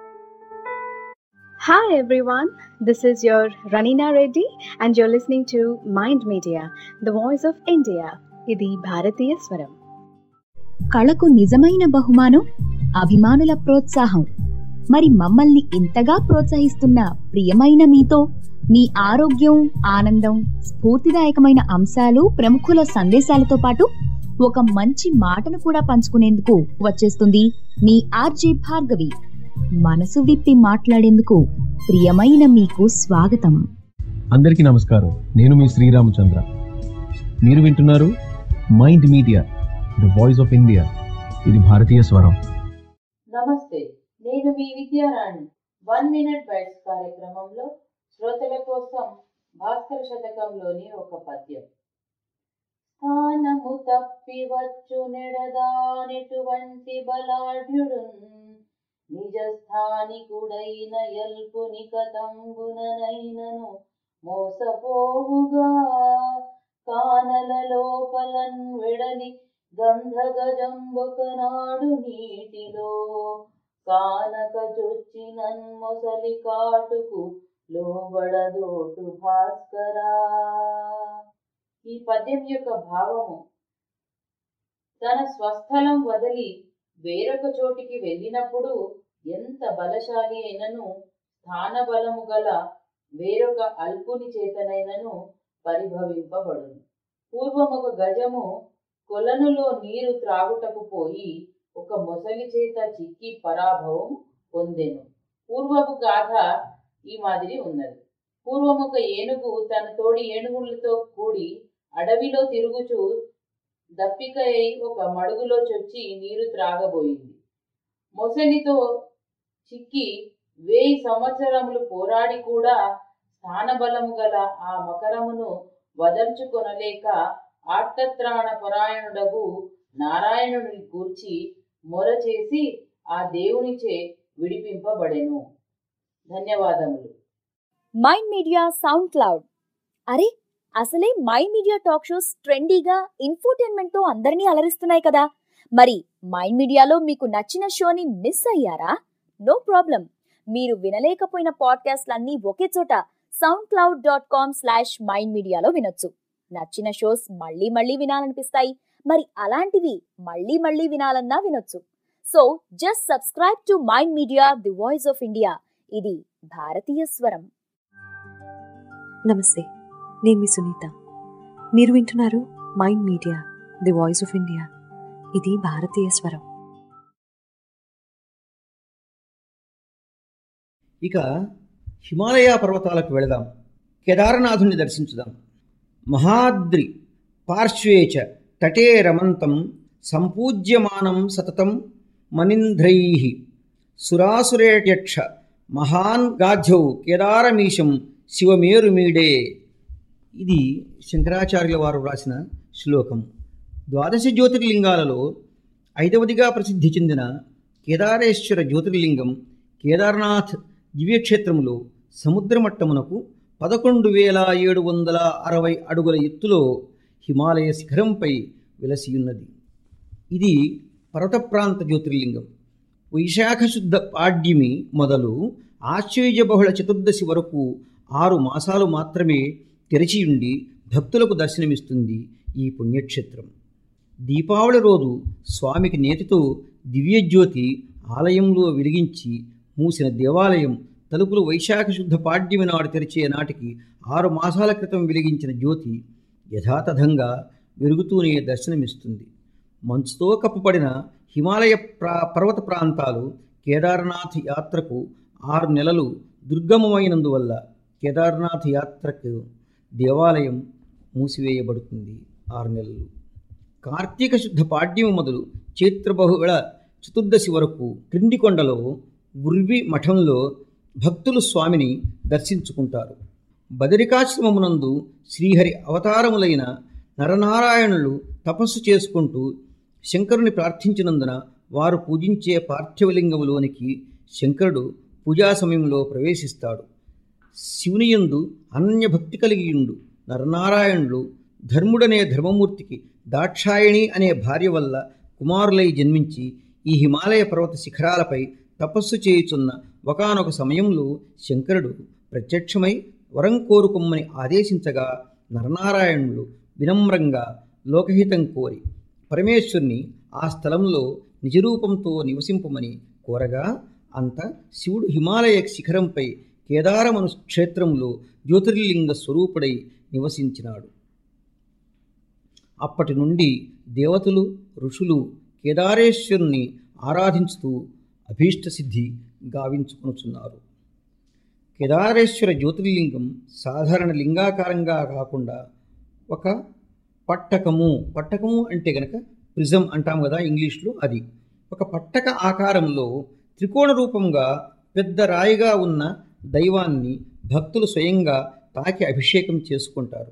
Hi everyone, this is your Ranina Reddy and you're listening to Mind Media, the voice of India. ఇది భారతీయ స్వరం కళకు నిజమైన బహుమానం అభిమానుల ప్రోత్సాహం మరి మమ్మల్ని ఇంతగా ప్రోత్సహిస్తున్న ప్రియమైన మీతో మీ ఆరోగ్యం ఆనందం స్ఫూర్తిదాయకమైన అంశాలు ప్రముఖుల సందేశాలతో పాటు ఒక మంచి మాటను కూడా పంచుకునేందుకు వచ్చేస్తుంది మీ ఆర్జే భార్గవి మనసు విప్పి మాట్లాడేందుకు ప్రియమైన మీకు స్వాగతం అందరికీ నమస్కారం నేను మీ శ్రీరామచంద్ర మీరు వింటున్నారు mind media the voice of India ఇది భారతీయ స్వరం నమస్తే నేను మీ విద్యారాణి వన్ మినిట్ బైట్స్ కార్యక్రమంలో శ్రోతల కోసం భాస్కర శతకంలోని ఒక పద్యం స్థానము తప్పి వచ్చు నెడదానెటువంటి బలాఢ్యుడు నిజ స్థానికుడైన ఎల్పుని కతంబుననైనను మోసపోవుగా కానల లోపలన్ వెడలి గంధగజంబొకనాడు నీటిలో కానక చొచ్చినన్ మొసలి కాటుకు లోబడదోటు భాస్కరా ఈ పద్యం యొక్క భావము తన స్వస్థలం వదిలి వేరొక చోటికి వెళ్ళినప్పుడు ఎంత బలశాలి అయినను స్థాన బలము గల వేరొక అల్పుని చేతనైనను పరిభవింపబడును పూర్వం ఒక గజము కొలనులో నీరు త్రాగుటకు పోయి ఒక మొసలి చేత చిక్కి పరాభవం పొందెను పూర్వపు గాథ ఈ మాదిరి ఉన్నది పూర్వం ఒక ఏనుగు తన తోడి ఏనుగులతో కూడి అడవిలో తిరుగుచూ దప్పిక అయి ఒక మడుగులో చొచ్చి నీరు త్రాగబోయింది మొసలితో చిక్కి వేయి సంవత్సరములు పోరాడి కూడా స్థానబలము గల ఆ మకరమును వదల్చుకొనలేక ఆర్తత్రాణ పరాయణుడగు నారాయణుని కూర్చి మొర చేసి ఆ దేవునిచే విడిపింపబడెను ధన్యవాదములు మైండ్ మీడియా సౌండ్ క్లౌడ్ అరే అసలే మైండ్ మీడియా టాక్ షోస్ ట్రెండీగా ఇన్ఫోటైన్మెంట్ తో అందరినీ అలరిస్తున్నాయి కదా మరి మైండ్ మీడియాలో మీకు నచ్చిన షోని మిస్ అయ్యారా నో ప్రాబ్లం మీరు వినలేకపోయిన పాడ్కాస్ట్లన్నీ ఒకే చోట SoundCloud dot com slash Mind మీడియాలో వినొచ్చు నచ్చిన షోస్ మళ్ళీ మళ్ళీ వినాలనిపిస్తాయి మరి అలాంటివి మళ్ళీ మళ్ళీ వినాలన్నా వినొచ్చు so just subscribe to mind media the voice of India ఇది భారతీయ స్వరం నమస్తే నేను మీ సునీత మీరు వింటున్నారు mind media the voice of India ఇది భారతీయ స్వరం ఇక హిమాలయ పర్వతాలకు వెళదాం కేదారనాథుని దర్శించుదాం మహాద్రి పార్శ్వేచ తటే రమంతం సంపూజ్యమానం సతతం మనింద్రై సురాసురేట్యక్ష మహాన్ గాధ్యౌ కేదారమీశం శివమేరుమీడే ఇది శంకరాచార్యుల వారు రాసిన శ్లోకం ద్వాదశ జ్యోతిర్లింగాలలో ఐదవదిగా ప్రసిద్ధి చెందిన కేదారేశ్వర జ్యోతిర్లింగం కేదార్నాథ్ దివ్యక్షేత్రములో సముద్రమట్టమునకు పదకొండు వేల ఏడు వందల అరవై అడుగుల ఎత్తులో హిమాలయ శిఖరంపై వెలసియున్నది ఇది పర్వత ప్రాంత జ్యోతిర్లింగం వైశాఖ శుద్ధ పాడ్యమి మొదలు ఆశ్చర్య బహుళ చతుర్దశి వరకు ఆరు మాసాలు మాత్రమే తెరిచియుండి భక్తులకు దర్శనమిస్తుంది ఈ పుణ్యక్షేత్రం దీపావళి రోజు స్వామికి నేతితో దివ్యజ్యోతి ఆలయంలో వెలిగించి మూసిన దేవాలయం తలుపులు వైశాఖ శుద్ధ పాడ్యమి నాడు తెరిచే నాటికి ఆరు మాసాల క్రితం వెలిగించిన జ్యోతి యథాతథంగా వెలుగుతూనే దర్శనమిస్తుంది మంచుతో కప్పబడిన హిమాలయ ప్రా పర్వత ప్రాంతాలు కేదార్నాథ్ యాత్రకు ఆరు నెలలు దుర్గమమైనందువల్ల కేదార్నాథ్ యాత్రకు దేవాలయం మూసివేయబడుతుంది ఆరు నెలలు కార్తీక శుద్ధ పాడ్యమి మొదలు చైత్ర బహుళ చతుర్దశి వరకు క్రిందికొండలో ఉర్వి మఠంలో భక్తులు స్వామిని దర్శించుకుంటారు బదరికాశ్రమమునందు శ్రీహరి అవతారములైన నరనారాయణులు తపస్సు చేసుకుంటూ శంకరుని ప్రార్థించినందున వారు పూజించే పార్థివలింగములోనికి శంకరుడు పూజా సమయంలో ప్రవేశిస్తాడు శివునియందు అనన్యభక్తి కలిగియుండు నరనారాయణులు ధర్ముడనే ధర్మమూర్తికి దాక్షాయణి అనే భార్య వల్ల కుమారులై జన్మించి ఈ హిమాలయ పర్వత శిఖరాలపై తపస్సు చేయుచున్న ఒకనొక సమయంలో శంకరుడు ప్రత్యక్షమై వరం కోరుకొమ్మని ఆదేశించగా నరనారాయణులు వినమ్రంగా లోకహితం కోరి పరమేశ్వరుని ఆ స్థలంలో నిజరూపంతో నివసింపమని కోరగా అంత శివుడు హిమాలయ శిఖరంపై కేదారమను క్షేత్రంలో జ్యోతిర్లింగ స్వరూపుడై నివసించినాడు అప్పటి నుండి దేవతలు ఋషులు కేదారేశ్వరుని ఆరాధించుతూ అభీష్టసిద్ధి గావించుకొనుచున్నారు కేదారేశ్వర జ్యోతిర్లింగం సాధారణ లింగాకారంగా కాకుండా ఒక పట్టకము పట్టకము అంటే గనక ప్రిజం అంటాం కదా ఇంగ్లీష్లో అది ఒక పట్టక ఆకారంలో త్రికోణ రూపంగా పెద్ద రాయిగా ఉన్న దైవాన్ని భక్తులు స్వయంగా తాకి అభిషేకం చేసుకుంటారు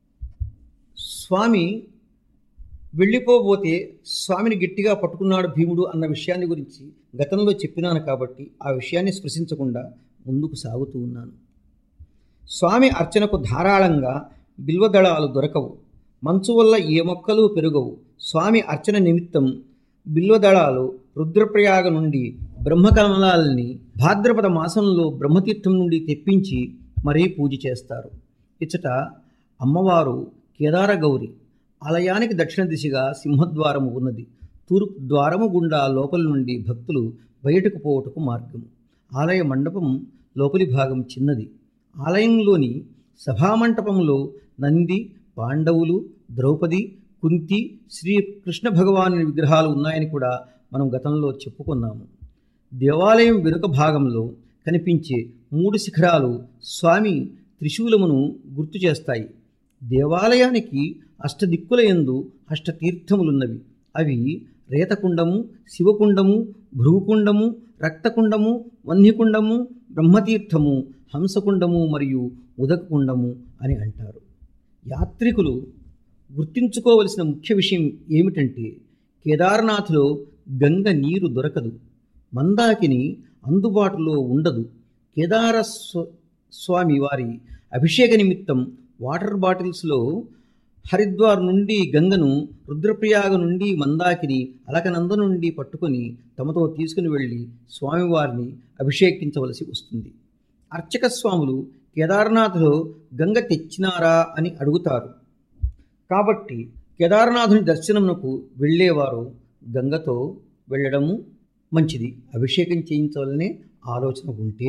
స్వామి వెళ్ళిపోబోతే స్వామిని గట్టిగా పట్టుకున్నాడు భీముడు అన్న విషయాన్ని గురించి గతంలో చెప్పినాను కాబట్టి ఆ విషయాన్ని స్పృశించకుండా ముందుకు సాగుతూ ఉన్నాను స్వామి అర్చనకు ధారాళంగా బిల్వదళాలు దొరకవు మంచు వల్ల ఏ మొక్కలు పెరుగవు స్వామి అర్చన నిమిత్తం బిల్వదళాలు రుద్రప్రయాగ నుండి బ్రహ్మకమలాల్ని భాద్రపద మాసంలో బ్రహ్మతీర్థం నుండి తెప్పించి మరీ పూజ చేస్తారు ఇచ్చట అమ్మవారు కేదార గౌరి ఆలయానికి దక్షిణ దిశగా సింహద్వారము ఉన్నది తూర్పు ద్వారము గుండా లోపల నుండి భక్తులు బయటకు పోవటకు మార్గము ఆలయ మండపం లోపలి భాగం చిన్నది ఆలయంలోని సభామంటపంలో నంది పాండవులు ద్రౌపది కుంతి శ్రీ కృష్ణ భగవాను విగ్రహాలు ఉన్నాయని కూడా మనం గతంలో చెప్పుకున్నాము దేవాలయం వెనుక భాగంలో కనిపించే మూడు శిఖరాలు స్వామి త్రిశూలమును గుర్తు చేస్తాయి దేవాలయానికి అష్టదిక్కుల యందు అష్టతీర్థములున్నవి అవి రేతకుండము శివకుండము భృగుకుండము రక్తకుండము వన్యకుండము బ్రహ్మతీర్థము హంసకుండము మరియు ఉదకకుండము అని అంటారు యాత్రికులు గుర్తుంచుకోవలసిన ముఖ్య విషయం ఏమిటంటే కేదార్నాథ్లో గంగ నీరు దొరకదు మందాకిని అందుబాటులో ఉండదు కేదార స్వ- స్వామి వారి అభిషేక నిమిత్తం వాటర్ బాటిల్స్లో హరిద్వార్ నుండి గంగను రుద్రప్రయాగ నుండి మందాకిని అలకనంద నుండి పట్టుకొని తమతో తీసుకుని వెళ్ళి స్వామివారిని అభిషేకించవలసి వస్తుంది అర్చక స్వాములు కేదార్నాథ్లో గంగ తెచ్చినారా అని అడుగుతారు కాబట్టి కేదార్నాథుని దర్శనమునకు వెళ్ళేవారు గంగతో వెళ్ళడము మంచిది అభిషేకం చేయించాలనే ఆలోచన ఉంటే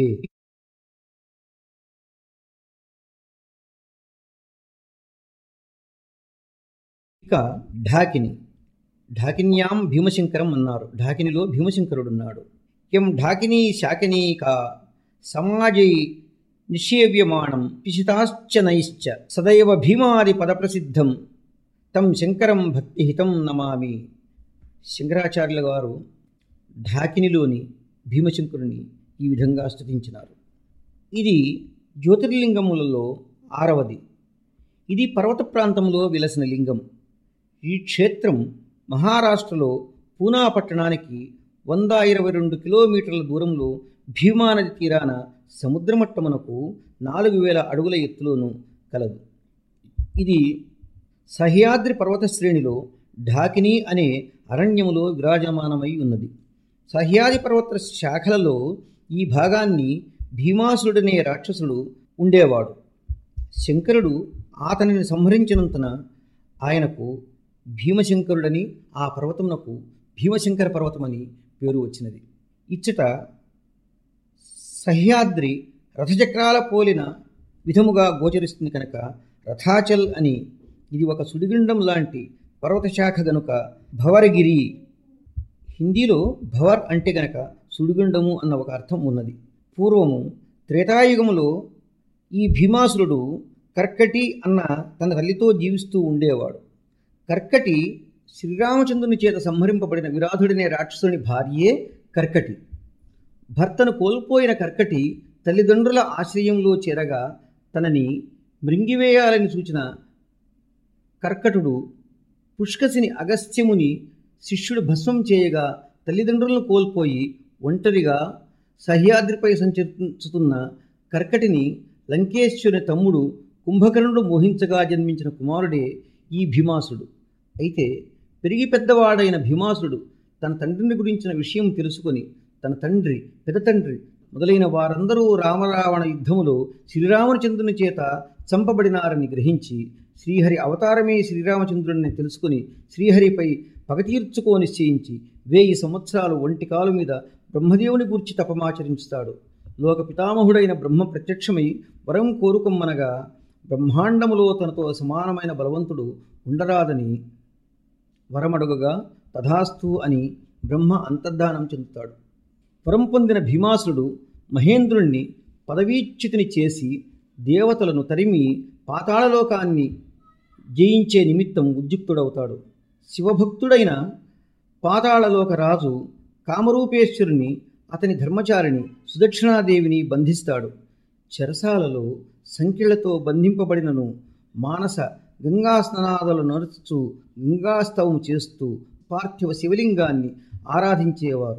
ఇక ఢాకిని ఢాకిన్యాం భీమశంకరం అన్నారు ఢాకినిలో భీమశంకరుడు ఉన్నాడు ఎం ఢాకినీ శాకినీ కా సమాజై నిషేవ్యమాణం పిశితాశ్చ నైశ్చ సదైవ భీమాది పదప్రసిద్ధం తం శంకరం భక్తిహితం నమామి శంకరాచార్యుల వారు ఢాకినిలోని భీమశంకరుని ఈ విధంగా స్తుతించినారు ఇది జ్యోతిర్లింగములలో ఆరవది ఇది పర్వత ప్రాంతంలో విలసిన లింగం ఈ క్షేత్రం మహారాష్ట్రలో పూనా పట్టణానికి వంద ఇరవై రెండు కిలోమీటర్ల దూరంలో భీమా నది తీరాన సముద్రమట్టమునకు నాలుగు వేల అడుగుల ఎత్తులోను కలదు ఇది సహ్యాద్రి పర్వత శ్రేణిలో ఢాకిని అనే అరణ్యములో విరాజమానమై ఉన్నది సహ్యాది పర్వత శాఖలలో ఈ భాగాన్ని భీమాసురుడనే రాక్షసుడు ఉండేవాడు శంకరుడు అతనిని సంహరించినంతన ఆయనకు భీమశంకరుడని ఆ పర్వతమునకు భీమశంకర పర్వతమని పేరు వచ్చినది ఇచ్చట సహ్యాద్రి రథచక్రాల పోలిన విధముగా గోచరిస్తుంది కనుక రథాచల్ అని ఇది ఒక సుడిగుండం లాంటి పర్వత శాఖ గనుక భవరగిరి హిందీలో భవర్ అంటే గనక సుడిగుండము అన్న ఒక అర్థం ఉన్నది పూర్వము త్రేతాయుగములో ఈ భీమాసురుడు కర్కటి అన్న తన తల్లితో జీవిస్తూ ఉండేవాడు కర్కటి శ్రీరామచంద్రుని చేత సంహరింపబడిన విరాధుడనే రాక్షసుని భార్యే కర్కటి భర్తను కోల్పోయిన కర్కటి తల్లిదండ్రుల ఆశ్రయంలో చేరగా తనని మృంగివేయాలని సూచిన కర్కటుడు పుష్కసిని అగస్త్యముని శిష్యుడు భస్మం చేయగా తల్లిదండ్రులను కోల్పోయి ఒంటరిగా సహ్యాద్రిపై సంచరిస్తున్న కర్కటిని లంకేశ్వరుని తమ్ముడు కుంభకర్ణుడు మోహించగా జన్మించిన కుమారుడే ఈ భీమాసుడు అయితే పెరిగి పెద్దవాడైన భీమాసుడు తన తండ్రిని గురించిన విషయం తెలుసుకొని తన తండ్రి పెదతండ్రి మొదలైన వారందరూ రామరావణ యుద్ధములో శ్రీరామచంద్రుని చేత చంపబడినారని గ్రహించి శ్రీహరి అవతారమే శ్రీరామచంద్రుడిని తెలుసుకుని శ్రీహరిపై పగ తీర్చుకో నిశ్చయించి వేయి సంవత్సరాలు ఒంటి కాలు మీద బ్రహ్మదేవుని గూర్చి తపమాచరించుతాడు లోక పితామహుడైన బ్రహ్మ ప్రత్యక్షమై వరం కోరుకొమ్మనగా బ్రహ్మాండములో తనతో సమానమైన బలవంతుడు ఉండరాదని వరమడుగగా తథాస్తు అని బ్రహ్మ అంతర్ధానం చెందుతాడు వరం పొందిన భీమాసురుడు మహేంద్రుణ్ణి పదవీచ్యుతిని చేసి దేవతలను తరిమి పాతాళలోకాన్ని జయించే నిమిత్తం ఉద్యుక్తుడవుతాడు శివభక్తుడైన పాతాళలోక రాజు కామరూపేశ్వరుని అతని ధర్మచారిని సుదక్షిణాదేవిని బంధిస్తాడు చెరసాలలో సంఖ్యలతో బంధింపబడినను మానస గంగా స్నానాదులు నడుస్తూ గంగాస్తవం చేస్తూ పార్థివ శివలింగాన్ని ఆరాధించేవారు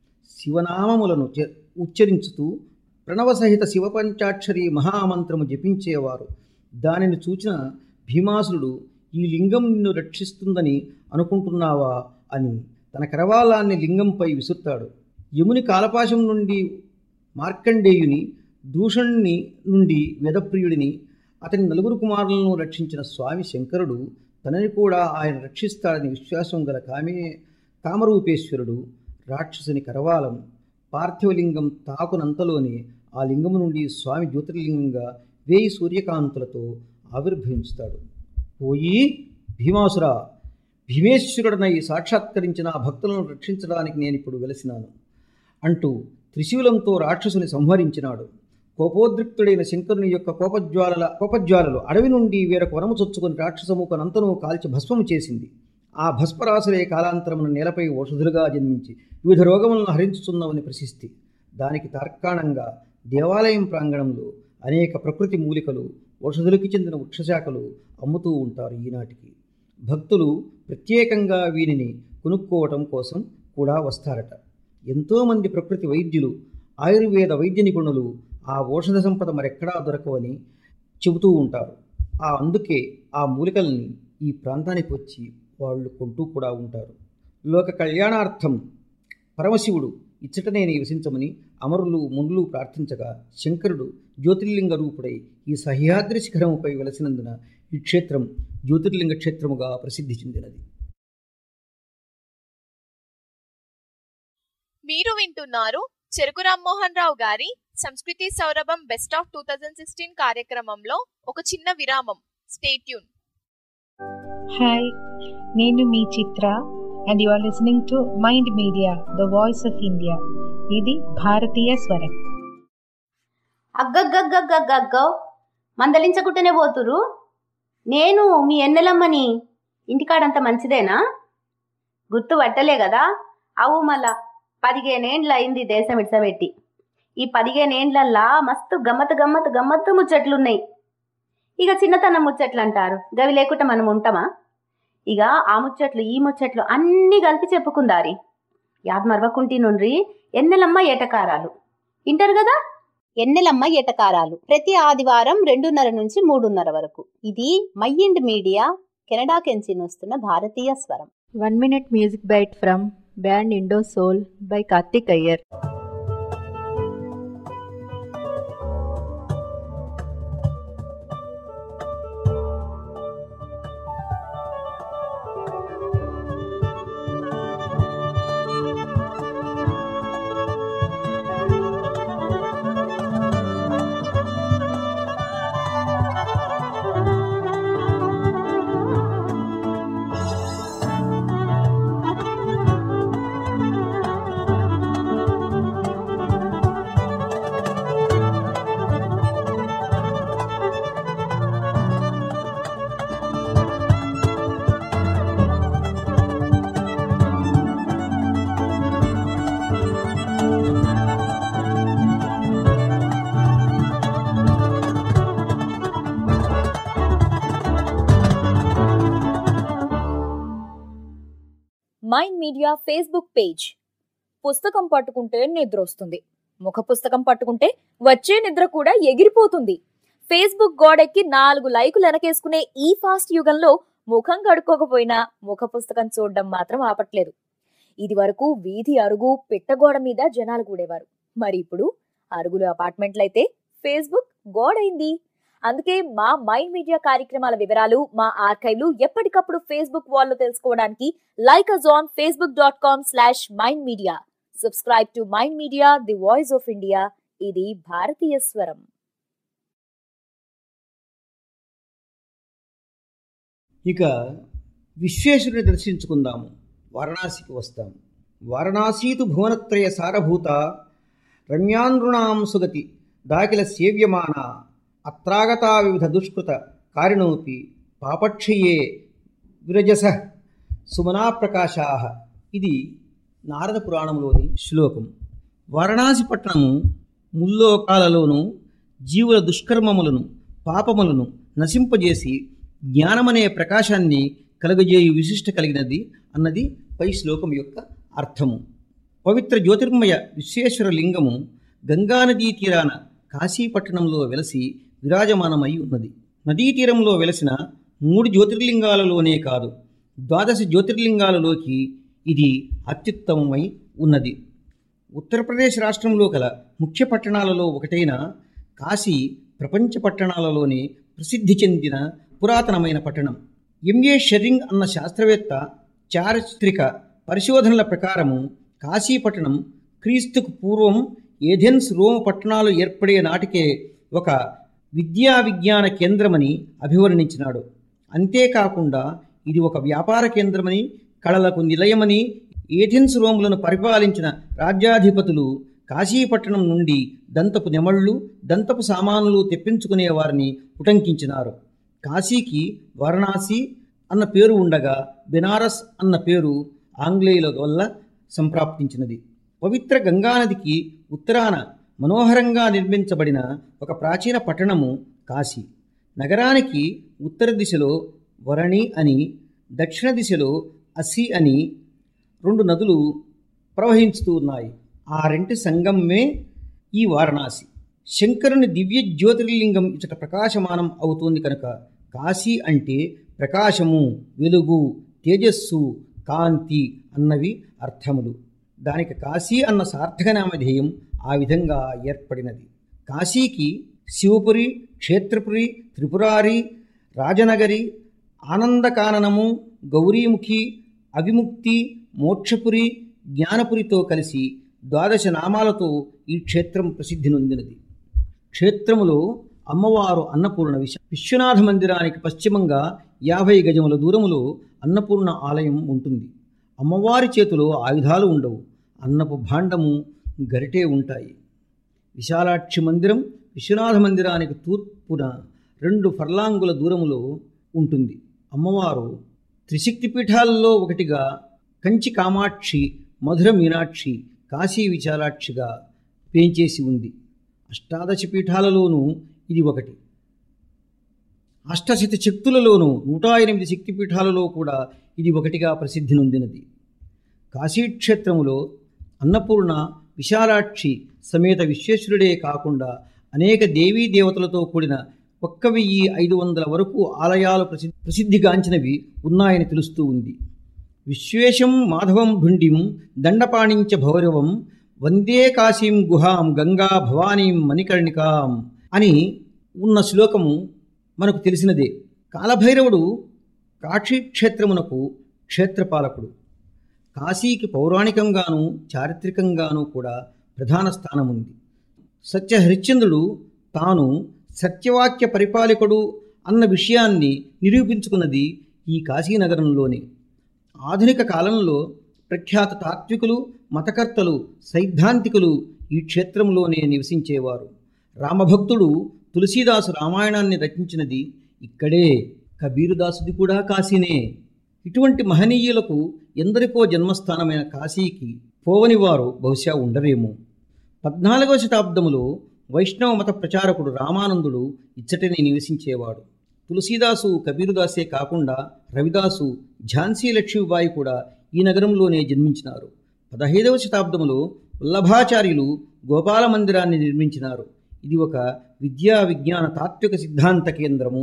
శివనామములను చె- ఉచ్చరించుతూ ప్రణవసహిత శివపంచాక్షరి మహామంత్రము జపించేవారు దానిని చూచిన భీమాసురుడు ఈ లింగం నిన్ను రక్షిస్తుందని అనుకుంటున్నావా అని తన కరవాలాన్ని లింగంపై విసురుతాడు యముని కాలపాశం నుండి మార్కండేయుని దూషణుని నుండి వేదప్రియుడిని అతని నలుగురు కుమారులను రక్షించిన స్వామి శంకరుడు తనని కూడా ఆయన రక్షిస్తాడని విశ్వాసం గల కామే కామరూపేశ్వరుడు రాక్షసుని కరవాలం పార్థివలింగం తాకునంతలోనే ఆ లింగము నుండి స్వామి జ్యోతిర్లింగంగా వేయి సూర్యకాంతులతో ఆవిర్భవించుతాడు పోయి భీమాసురా భీమేశ్వరుడనై సాక్షాత్కరించిన ఆ భక్తులను రక్షించడానికి నేను ఇప్పుడు వెలసినాను అంటూ త్రిశూలంతో రాక్షసుని సంహరించినాడు కోపోద్రిక్తుడైన శంకరుని యొక్క కోపజ్వాలల కోపజ్వాలలు అడవి నుండి వేరొక వనము చొచ్చుకొని రాక్షసముఖనంతను కాల్చి భస్మము చేసింది ఆ భస్మరాశులే కాలాంతరమున నేలపై ఓషధులుగా జన్మించి వివిధ రోగములను హరించుతున్నవని ప్రశిస్తి దానికి తార్కాణంగా దేవాలయం ప్రాంగణంలో అనేక ప్రకృతి మూలికలు ఔషధులకి చెందిన వృక్షశాఖలు అమ్ముతూ ఉంటారు ఈనాటికి భక్తులు ప్రత్యేకంగా వీనిని కొనుక్కోవటం కోసం కూడా వస్తారట ఎంతోమంది ప్రకృతి వైద్యులు ఆయుర్వేద వైద్య నిపుణులు ఆ ఔషధ సంపద మరెక్కడా దొరకవని చెబుతూ ఉంటారు ఆ అందుకే ఆ మూలికల్ని ఈ ప్రాంతానికి వచ్చి వాళ్ళు కొంటూ కూడా ఉంటారు లోక కళ్యాణార్థం పరమశివుడు ఇచ్చటనే నివసించమని అమరులు మునులు ప్రార్థించగా శంకరుడు జ్యోతిర్లింగ రూపుడై ఈ సహ్యాద్రి శిఖరముపై వెలసినందున ఈ క్షేత్రం జ్యోతిర్లింగ క్షేత్రముగా ప్రసిద్ధి చెందినది మీరు వింటున్నారు చెరుకు రామ్మోహన్ రావు గారి సంస్కృతి సౌరభం best of two thousand sixteen కార్యక్రమంలో ఒక చిన్న విరామం స్టేట్యూన్ హాయ్ నేను మీ Chitra and you are listening to mind media the voice of India ఇది భారతీయ స్వరం అగ్గగ్గగ్గగ్గగ్గో మందలించకుంటేనే పోతురు నేను మీ ఎన్నెలమ్మని ఇంటికాడంత మంచిదేనా గుర్తు పట్టలే కదా అవు మళ్ళా పదిహేనేండ్ల అయింది దేశం ఇడ్సబెట్టి ఈ పదిహేనేండ్లల్లా మస్తు గమ్మత్ గమ్మత్ గమ్మత్తు ముచ్చట్లున్నాయి ఇక చిన్నతనం ముచ్చట్లు అంటారు గవి లేకుండా మనం ఉంటామా ఇక ఆ ముచ్చట్లు ఈ ముచ్చట్లు అన్నీ కలిపి చెప్పుకుందారి యాద్ మరవకుంటి నుండ్రి ఎన్నెలమ్మ ఏటకారాలు వింటారు కదా ఎన్నెలమ్మ ఎటకారాలు ప్రతి ఆదివారం రెండున్నర నుంచి మూడున్నర వరకు ఇది మైండ్ మీడియా కెనడా కెంచి వస్తున్న భారతీయ స్వరం one minute music bite from band Indo Soul by Karthik Iyer Thank you. Media Facebook page పుస్తకం పట్టుకుంటే నిద్ర వస్తుంది ముఖ పుస్తకం పట్టుకుంటే వచ్చే నిద్ర కూడా ఎగిరిపోతుంది ఫేస్బుక్ గోడెక్కి నాలుగు లైకులు వెనకేసుకునే ఈ ఫాస్ట్ యుగంలో ముఖం కడుక్కోకపోయినా ముఖ పుస్తకం చూడడం మాత్రం ఆపట్లేదు ఇది వరకు వీధి అరుగు పిట్టగోడ మీద జనాలు కూడేవారు మరి ఇప్పుడు అరుగులు అపార్ట్మెంట్లయితే ఫేస్బుక్ గోడైంది అందుకే మా మైండ్ మీడియా కార్యక్రమాల వివరాలు మా ఆర్కైవ్లు ఎప్పటికప్పుడు ఫేస్బుక్ వాల్లో తెలుసుకోవడానికి like us on Facebook dot com slash mind media subscribe to mind media the voice of India ఇది భారతీయ స్వరం ఇక విశ్వేశ్వరుని దర్శించుకుందాము వారణాసికి వస్తాము వారణాసీతు భువనత్రయ సారభూత రమ్యాంధ్రుణాం సుగతి దాకిల సేవ్యమాన అత్రాగతా వివిధ దుష్కృత కారిణోపి పాపక్షయే విరజస సుమనాప్రకాశా ఇది నారద పురాణంలోని శ్లోకం వారణాసి పట్టణము ముల్లోకాలలోనూ జీవుల దుష్కర్మములను పాపములను నశింపజేసి జ్ఞానమనే ప్రకాశాన్ని కలుగజేయు విశిష్ట కలిగినది అన్నది పై శ్లోకం యొక్క అర్థము పవిత్ర జ్యోతిర్మయ విశ్వేశ్వర లింగము గంగానదీ తీరాన కాశీపట్టణంలో వెలసి విరాజమానమై ఉన్నది నదీ తీరంలో వెలసిన మూడు జ్యోతిర్లింగాలలోనే కాదు ద్వాదశ జ్యోతిర్లింగాలలోకి ఇది అత్యుత్తమమై ఉన్నది ఉత్తరప్రదేశ్ రాష్ట్రంలో గల ముఖ్య పట్టణాలలో ఒకటైన కాశీ ప్రపంచ పట్టణాలలోనే ప్రసిద్ధి చెందిన పురాతనమైన పట్టణం ఎంఏ షెరింగ్ అన్న శాస్త్రవేత్త చారిత్రక పరిశోధనల ప్రకారము కాశీపట్టణం క్రీస్తుకు పూర్వం ఏథెన్స్ రోమ్ పట్టణాలు ఏర్పడే నాటికే ఒక విద్యా విజ్ఞాన కేంద్రమని అభివర్ణించినాడు అంతేకాకుండా ఇది ఒక వ్యాపార కేంద్రమని కళలకు నిలయమని ఏథెన్స్ రోములను పరిపాలించిన రాజ్యాధిపతులు కాశీపట్టణం నుండి దంతపు నెమళ్ళు దంతపు సామానులు తెప్పించుకునే వారిని ఉటంకించినారు కాశీకి వారణాసి అన్న పేరు ఉండగా బెనారస్ అన్న పేరు ఆంగ్లేయుల వల్ల సంప్రాప్తించినది పవిత్ర గంగానదికి ఉత్తరాన మనోహరంగా నిర్మించబడిన ఒక ప్రాచీన పట్టణము కాశీ నగరానికి ఉత్తర దిశలో వరణి అని దక్షిణ దిశలో అసి అని రెండు నదులు ప్రవహించుతూ ఉన్నాయి ఆ రెంటి సంగమే ఈ వారణాసి శంకరుని దివ్య జ్యోతిర్లింగం ఇచట ప్రకాశమానం అవుతుంది కనుక కాశీ అంటే ప్రకాశము వెలుగు తేజస్సు కాంతి అన్నవి అర్థములు దానికి కాశీ అన్న సార్థక నామధేయం ఆ విధంగా ఏర్పడినది కాశీకి శివపురి క్షేత్రపురి త్రిపురారి రాజనగరి ఆనందకాననము గౌరీముఖి అవిముక్తి మోక్షపురి జ్ఞానపురితో కలిసి ద్వాదశ నామాలతో ఈ క్షేత్రం ప్రసిద్ధి నొందినది క్షేత్రములో అమ్మవారు అన్నపూర్ణ విశ విశ్వనాథ మందిరానికి పశ్చిమంగా యాభై గజముల దూరములో అన్నపూర్ణ ఆలయం ఉంటుంది అమ్మవారి చేతిలో ఆయుధాలు ఉండవు అన్నపు భాండము గరిటే ఉంటాయి విశాలాక్షి మందిరం విశ్వనాథ మందిరానికి తూర్పున రెండు ఫర్లాంగుల దూరములో ఉంటుంది అమ్మవారు త్రిశక్తి పీఠాలలో ఒకటిగా కంచి కామాక్షి మధుర మీనాక్షి కాశీ విశాలాక్షిగా పేంచేసి ఉంది అష్టాదశ పీఠాలలోనూ ఇది ఒకటి అష్టశత శక్తులలోనూ నూట ఎనిమిది శక్తిపీఠాలలో కూడా ఇది ఒకటిగా ప్రసిద్ధి నొందినది కాశీక్షేత్రములో అన్నపూర్ణ విశాలాక్షి సమేత విశ్వేశ్వరుడే కాకుండా అనేక దేవీ దేవతలతో కూడిన ఒక్క వెయ్యి ఐదు వందల వరకు ఆలయాలు ప్రసిద్ధి ప్రసిద్ధిగాంచినవి ఉన్నాయని తెలుస్తూ ఉంది విశ్వేశం మాధవం భుండిం దండపాణించ భౌరవం వందే కాశీం గుహాం గంగా భవానీం మణికర్ణికాం అని ఉన్న శ్లోకము మనకు తెలిసినదే కాలభైరవుడు కాశీ క్షేత్రమునకు క్షేత్రపాలకుడు కాశీకి పౌరాణికంగాను చారిత్రకంగాను కూడా ప్రధాన స్థానం ఉంది సత్య హరిశ్చంద్రుడు తాను సత్యవాక్య పరిపాలకుడు అన్న విషయాన్ని నిరూపించుకున్నది ఈ కాశీనగరంలోనే ఆధునిక కాలంలో ప్రఖ్యాత తాత్వికులు మతకర్తలు సైద్ధాంతికులు ఈ క్షేత్రంలోనే నివసించేవారు రామభక్తుడు తులసీదాసు రామాయణాన్ని రచించినది ఇక్కడే కబీరుదాసుది కూడా కాశీనే ఇటువంటి మహనీయులకు ఎందరికో జన్మస్థానమైన కాశీకి పోవని వారు బహుశా ఉండరేమో పద్నాలుగవ శతాబ్దములో వైష్ణవ మత ప్రచారకుడు రామానందుడు ఇచ్చటనే నివసించేవాడు తులసీదాసు కబీరుదాసే కాకుండా రవిదాసు ఝాన్సీ లక్ష్మీబాయి కూడా ఈ నగరంలోనే జన్మించినారు పదహైదవ శతాబ్దంలో వల్లభాచార్యులు గోపాల మందిరాన్ని నిర్మించినారు ఇది ఒక విద్యా విజ్ఞాన తాత్విక సిద్ధాంత కేంద్రము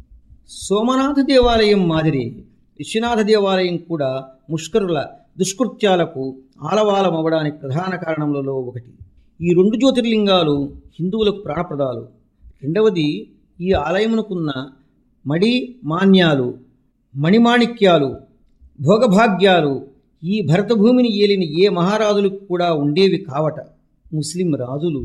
సోమనాథ దేవాలయం మాదిరి విశ్వనాథ దేవాలయం కూడా ముష్కరుల దుష్కృత్యాలకు ఆలవాలమవ్వడానికి ప్రధాన కారణములలో ఒకటి ఈ రెండు జ్యోతిర్లింగాలు హిందువులకు ప్రాణప్రదాలు రెండవది ఈ ఆలయమునకున్న మడి మాన్యాలు మణిమాణిక్యాలు భోగభాగ్యాలు ఈ భరతభూమిని ఏలిన ఏ మహారాజులకు కూడా ఉండేవి కావట ముస్లిం రాజులు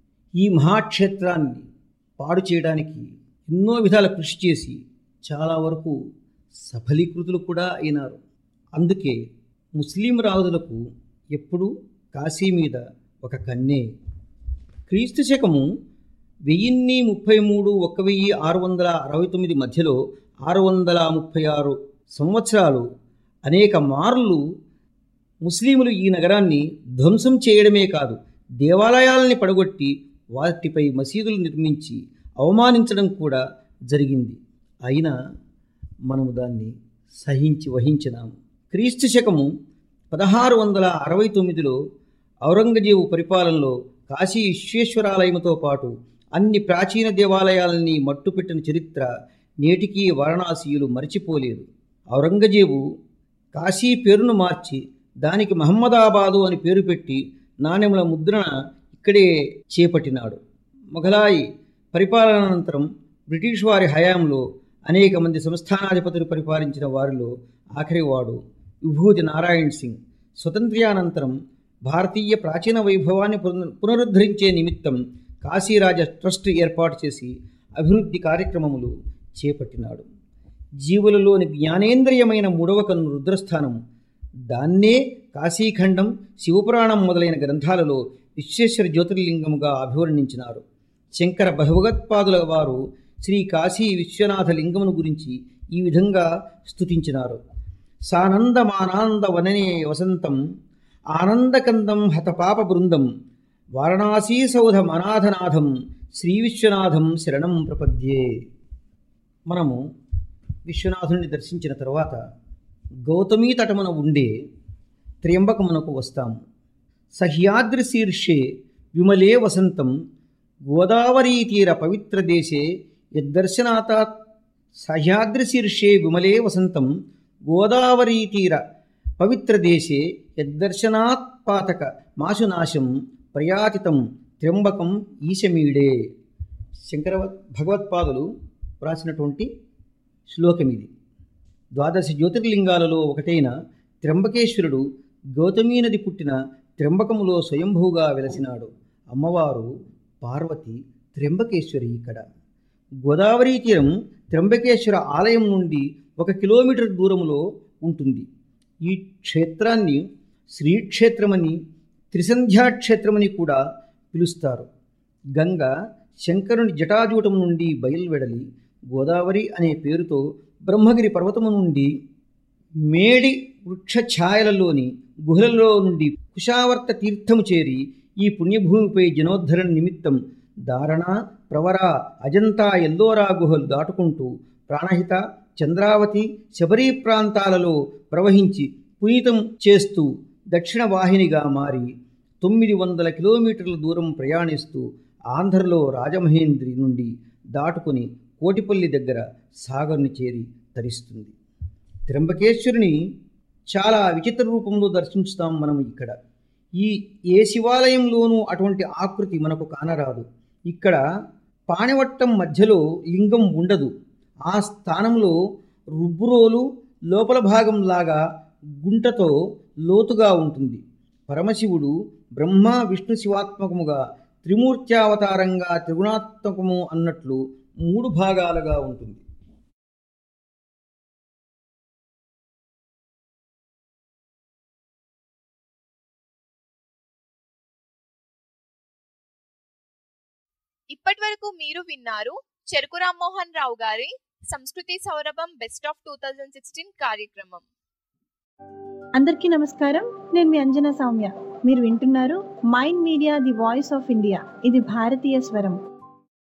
ఈ మహాక్షేత్రాన్ని పాడు చేయడానికి ఎన్నో విధాల కృషి చేసి చాలా వరకు సఫలీకృతులు కూడా అయినారు అందుకే ముస్లిం రాజులకు ఎప్పుడూ కాశీ మీద ఒక కన్నే క్రీస్తు శకము వెయ్యిన్ని ముప్పై మూడు ఒక వెయ్యి ఆరు వందల అరవై తొమ్మిది మధ్యలో ఆరు వందల ముప్పై ఆరు సంవత్సరాలు అనేక మార్లు ముస్లింలు ఈ నగరాన్ని ధ్వంసం చేయడమే కాదు దేవాలయాలని పడగొట్టి వాటిపై మసీదులు నిర్మించి అవమానించడం కూడా జరిగింది అయినా మనము దాన్ని సహించి వహించినాము క్రీస్తు శకము పదహారు వందల అరవై తొమ్మిదిలో ఔరంగజేబు పరిపాలనలో కాశీ విశ్వేశ్వరాలయంతో పాటు అన్ని ప్రాచీన దేవాలయాలని మట్టుపెట్టిన చరిత్ర నేటికీ వారణాసీయులు మరిచిపోలేదు ఔరంగజేబు కాశీ పేరును మార్చి దానికి మహమ్మదాబాదు అని పేరు పెట్టి నాణెముల ముద్రణ ఇక్కడే చేపట్టినాడు మొఘలాయి పరిపాలన అనంతరం బ్రిటిష్ వారి హయాంలో అనేక మంది సంస్థానాధిపతులు పరిపాలించిన వారిలో ఆఖరివాడు విభూతి నారాయణ్ సింగ్ స్వతంత్ర్యానంతరం భారతీయ ప్రాచీన వైభవాన్ని పునరు- పునరుద్ధరించే నిమిత్తం కాశీరాజ ట్రస్ట్ ఏర్పాటు చేసి అభివృద్ధి కార్యక్రమములు చేపట్టినాడు జీవులలోని జ్ఞానేంద్రియమైన మూడవ కన్ను రుద్రస్థానము దాన్నే కాశీఖండం శివపురాణం మొదలైన గ్రంథాలలో విశ్వేశ్వర జ్యోతిర్లింగముగా అభివర్ణించినారు శంకర భగవత్పాదుల వారు శ్రీ కాశీ విశ్వనాథ లింగమును గురించి ఈ విధంగా స్తుతించినారు సానందమానంద వననే వసంతం ఆనందకందం హతపాప బృందం వారణాసీ సౌధ మనాథనాథం శ్రీ విశ్వనాథం శరణం ప్రపద్యే మనము విశ్వనాథుని దర్శించిన తర్వాత గౌతమీ తటమున ఉండే త్ర్యంబకమునకు వస్తాము సహ్యాద్రి శీర్షే విమలే వసంతం గోదావరీ తీర పవిత్ర దేశే యద్దర్శనాథాత్ సహ్యాద్రి శీర్షే విమలే వసంతం గోదావరీ తీర పవిత్ర దేశే యద్దర్శనాత్ పాతక మాసునాశం ప్రయాతితం త్ర్యంబకం ఈశమీడే శంకర భగవత్పాదులు వ్రాసినటువంటి శ్లోకం ఇది ద్వాదశ జ్యోతిర్లింగాలలో ఒకటైన త్ర్యంబకేశ్వరుడు గౌతమీ నది పుట్టిన త్ర్యంబకములో స్వయంభూగా వెలసినాడు అమ్మవారు పార్వతి త్ర్యంబకేశ్వరి ఇక్కడ గోదావరీ తీరం త్ర్యంబకేశ్వర ఆలయం నుండి ఒక కిలోమీటర్ దూరంలో ఉంటుంది ఈ క్షేత్రాన్ని శ్రీక్షేత్రమని త్రిసంధ్యాక్షేత్రమని కూడా పిలుస్తారు గంగ శంకరుని జటాజూటం నుండి బయలువెడలి గోదావరి అనే పేరుతో బ్రహ్మగిరి పర్వతము నుండి మేడి వృక్ష ఛాయలలోని గుహలలో నుండి కుశావర్త తీర్థము చేరి ఈ పుణ్యభూమిపై జనోద్ధరణ నిమిత్తం దారణ ప్రవర అజంతా ఎల్లోరా గుహలు దాటుకుంటూ ప్రాణహిత చంద్రావతి శబరీ ప్రాంతాలలో ప్రవహించి పునీతం చేస్తూ దక్షిణ వాహినిగా మారి తొమ్మిది వందల కిలోమీటర్ల దూరం ప్రయాణిస్తూ ఆంధ్రలో రాజమహేంద్రి నుండి దాటుకుని కోటిపల్లి దగ్గర సాగర్ని చేరి తరిస్తుంది త్రంబకేశ్వరుని చాలా విచిత్ర రూపంలో దర్శించుతాం మనం ఇక్కడ ఈ ఏ శివాలయంలోనూ అటువంటి ఆకృతి మనకు కానరాదు ఇక్కడ పాణివట్టం మధ్యలో లింగం ఉండదు ఆ స్థానంలో రుబ్బురోలు లోపల భాగం లాగా గుంటతో లోతుగా ఉంటుంది పరమశివుడు బ్రహ్మ విష్ణు శివాత్మకముగా త్రిమూర్త్యావతారంగా త్రిగుణాత్మకము అన్నట్లు మూడు భాగాలుగా ఉంటుంది ఇప్పటి వరకు మీరు విన్నారు చెరుకు రామ్మోహన్ రావు గారి సంస్కృతి సౌరభం best of two thousand sixteen కార్యక్రమం అందరికీ నమస్కారం నేను మీ అంజనా సౌమ్య మీరు వింటున్నారు mind media the voice of India ఇది భారతీయ స్వరం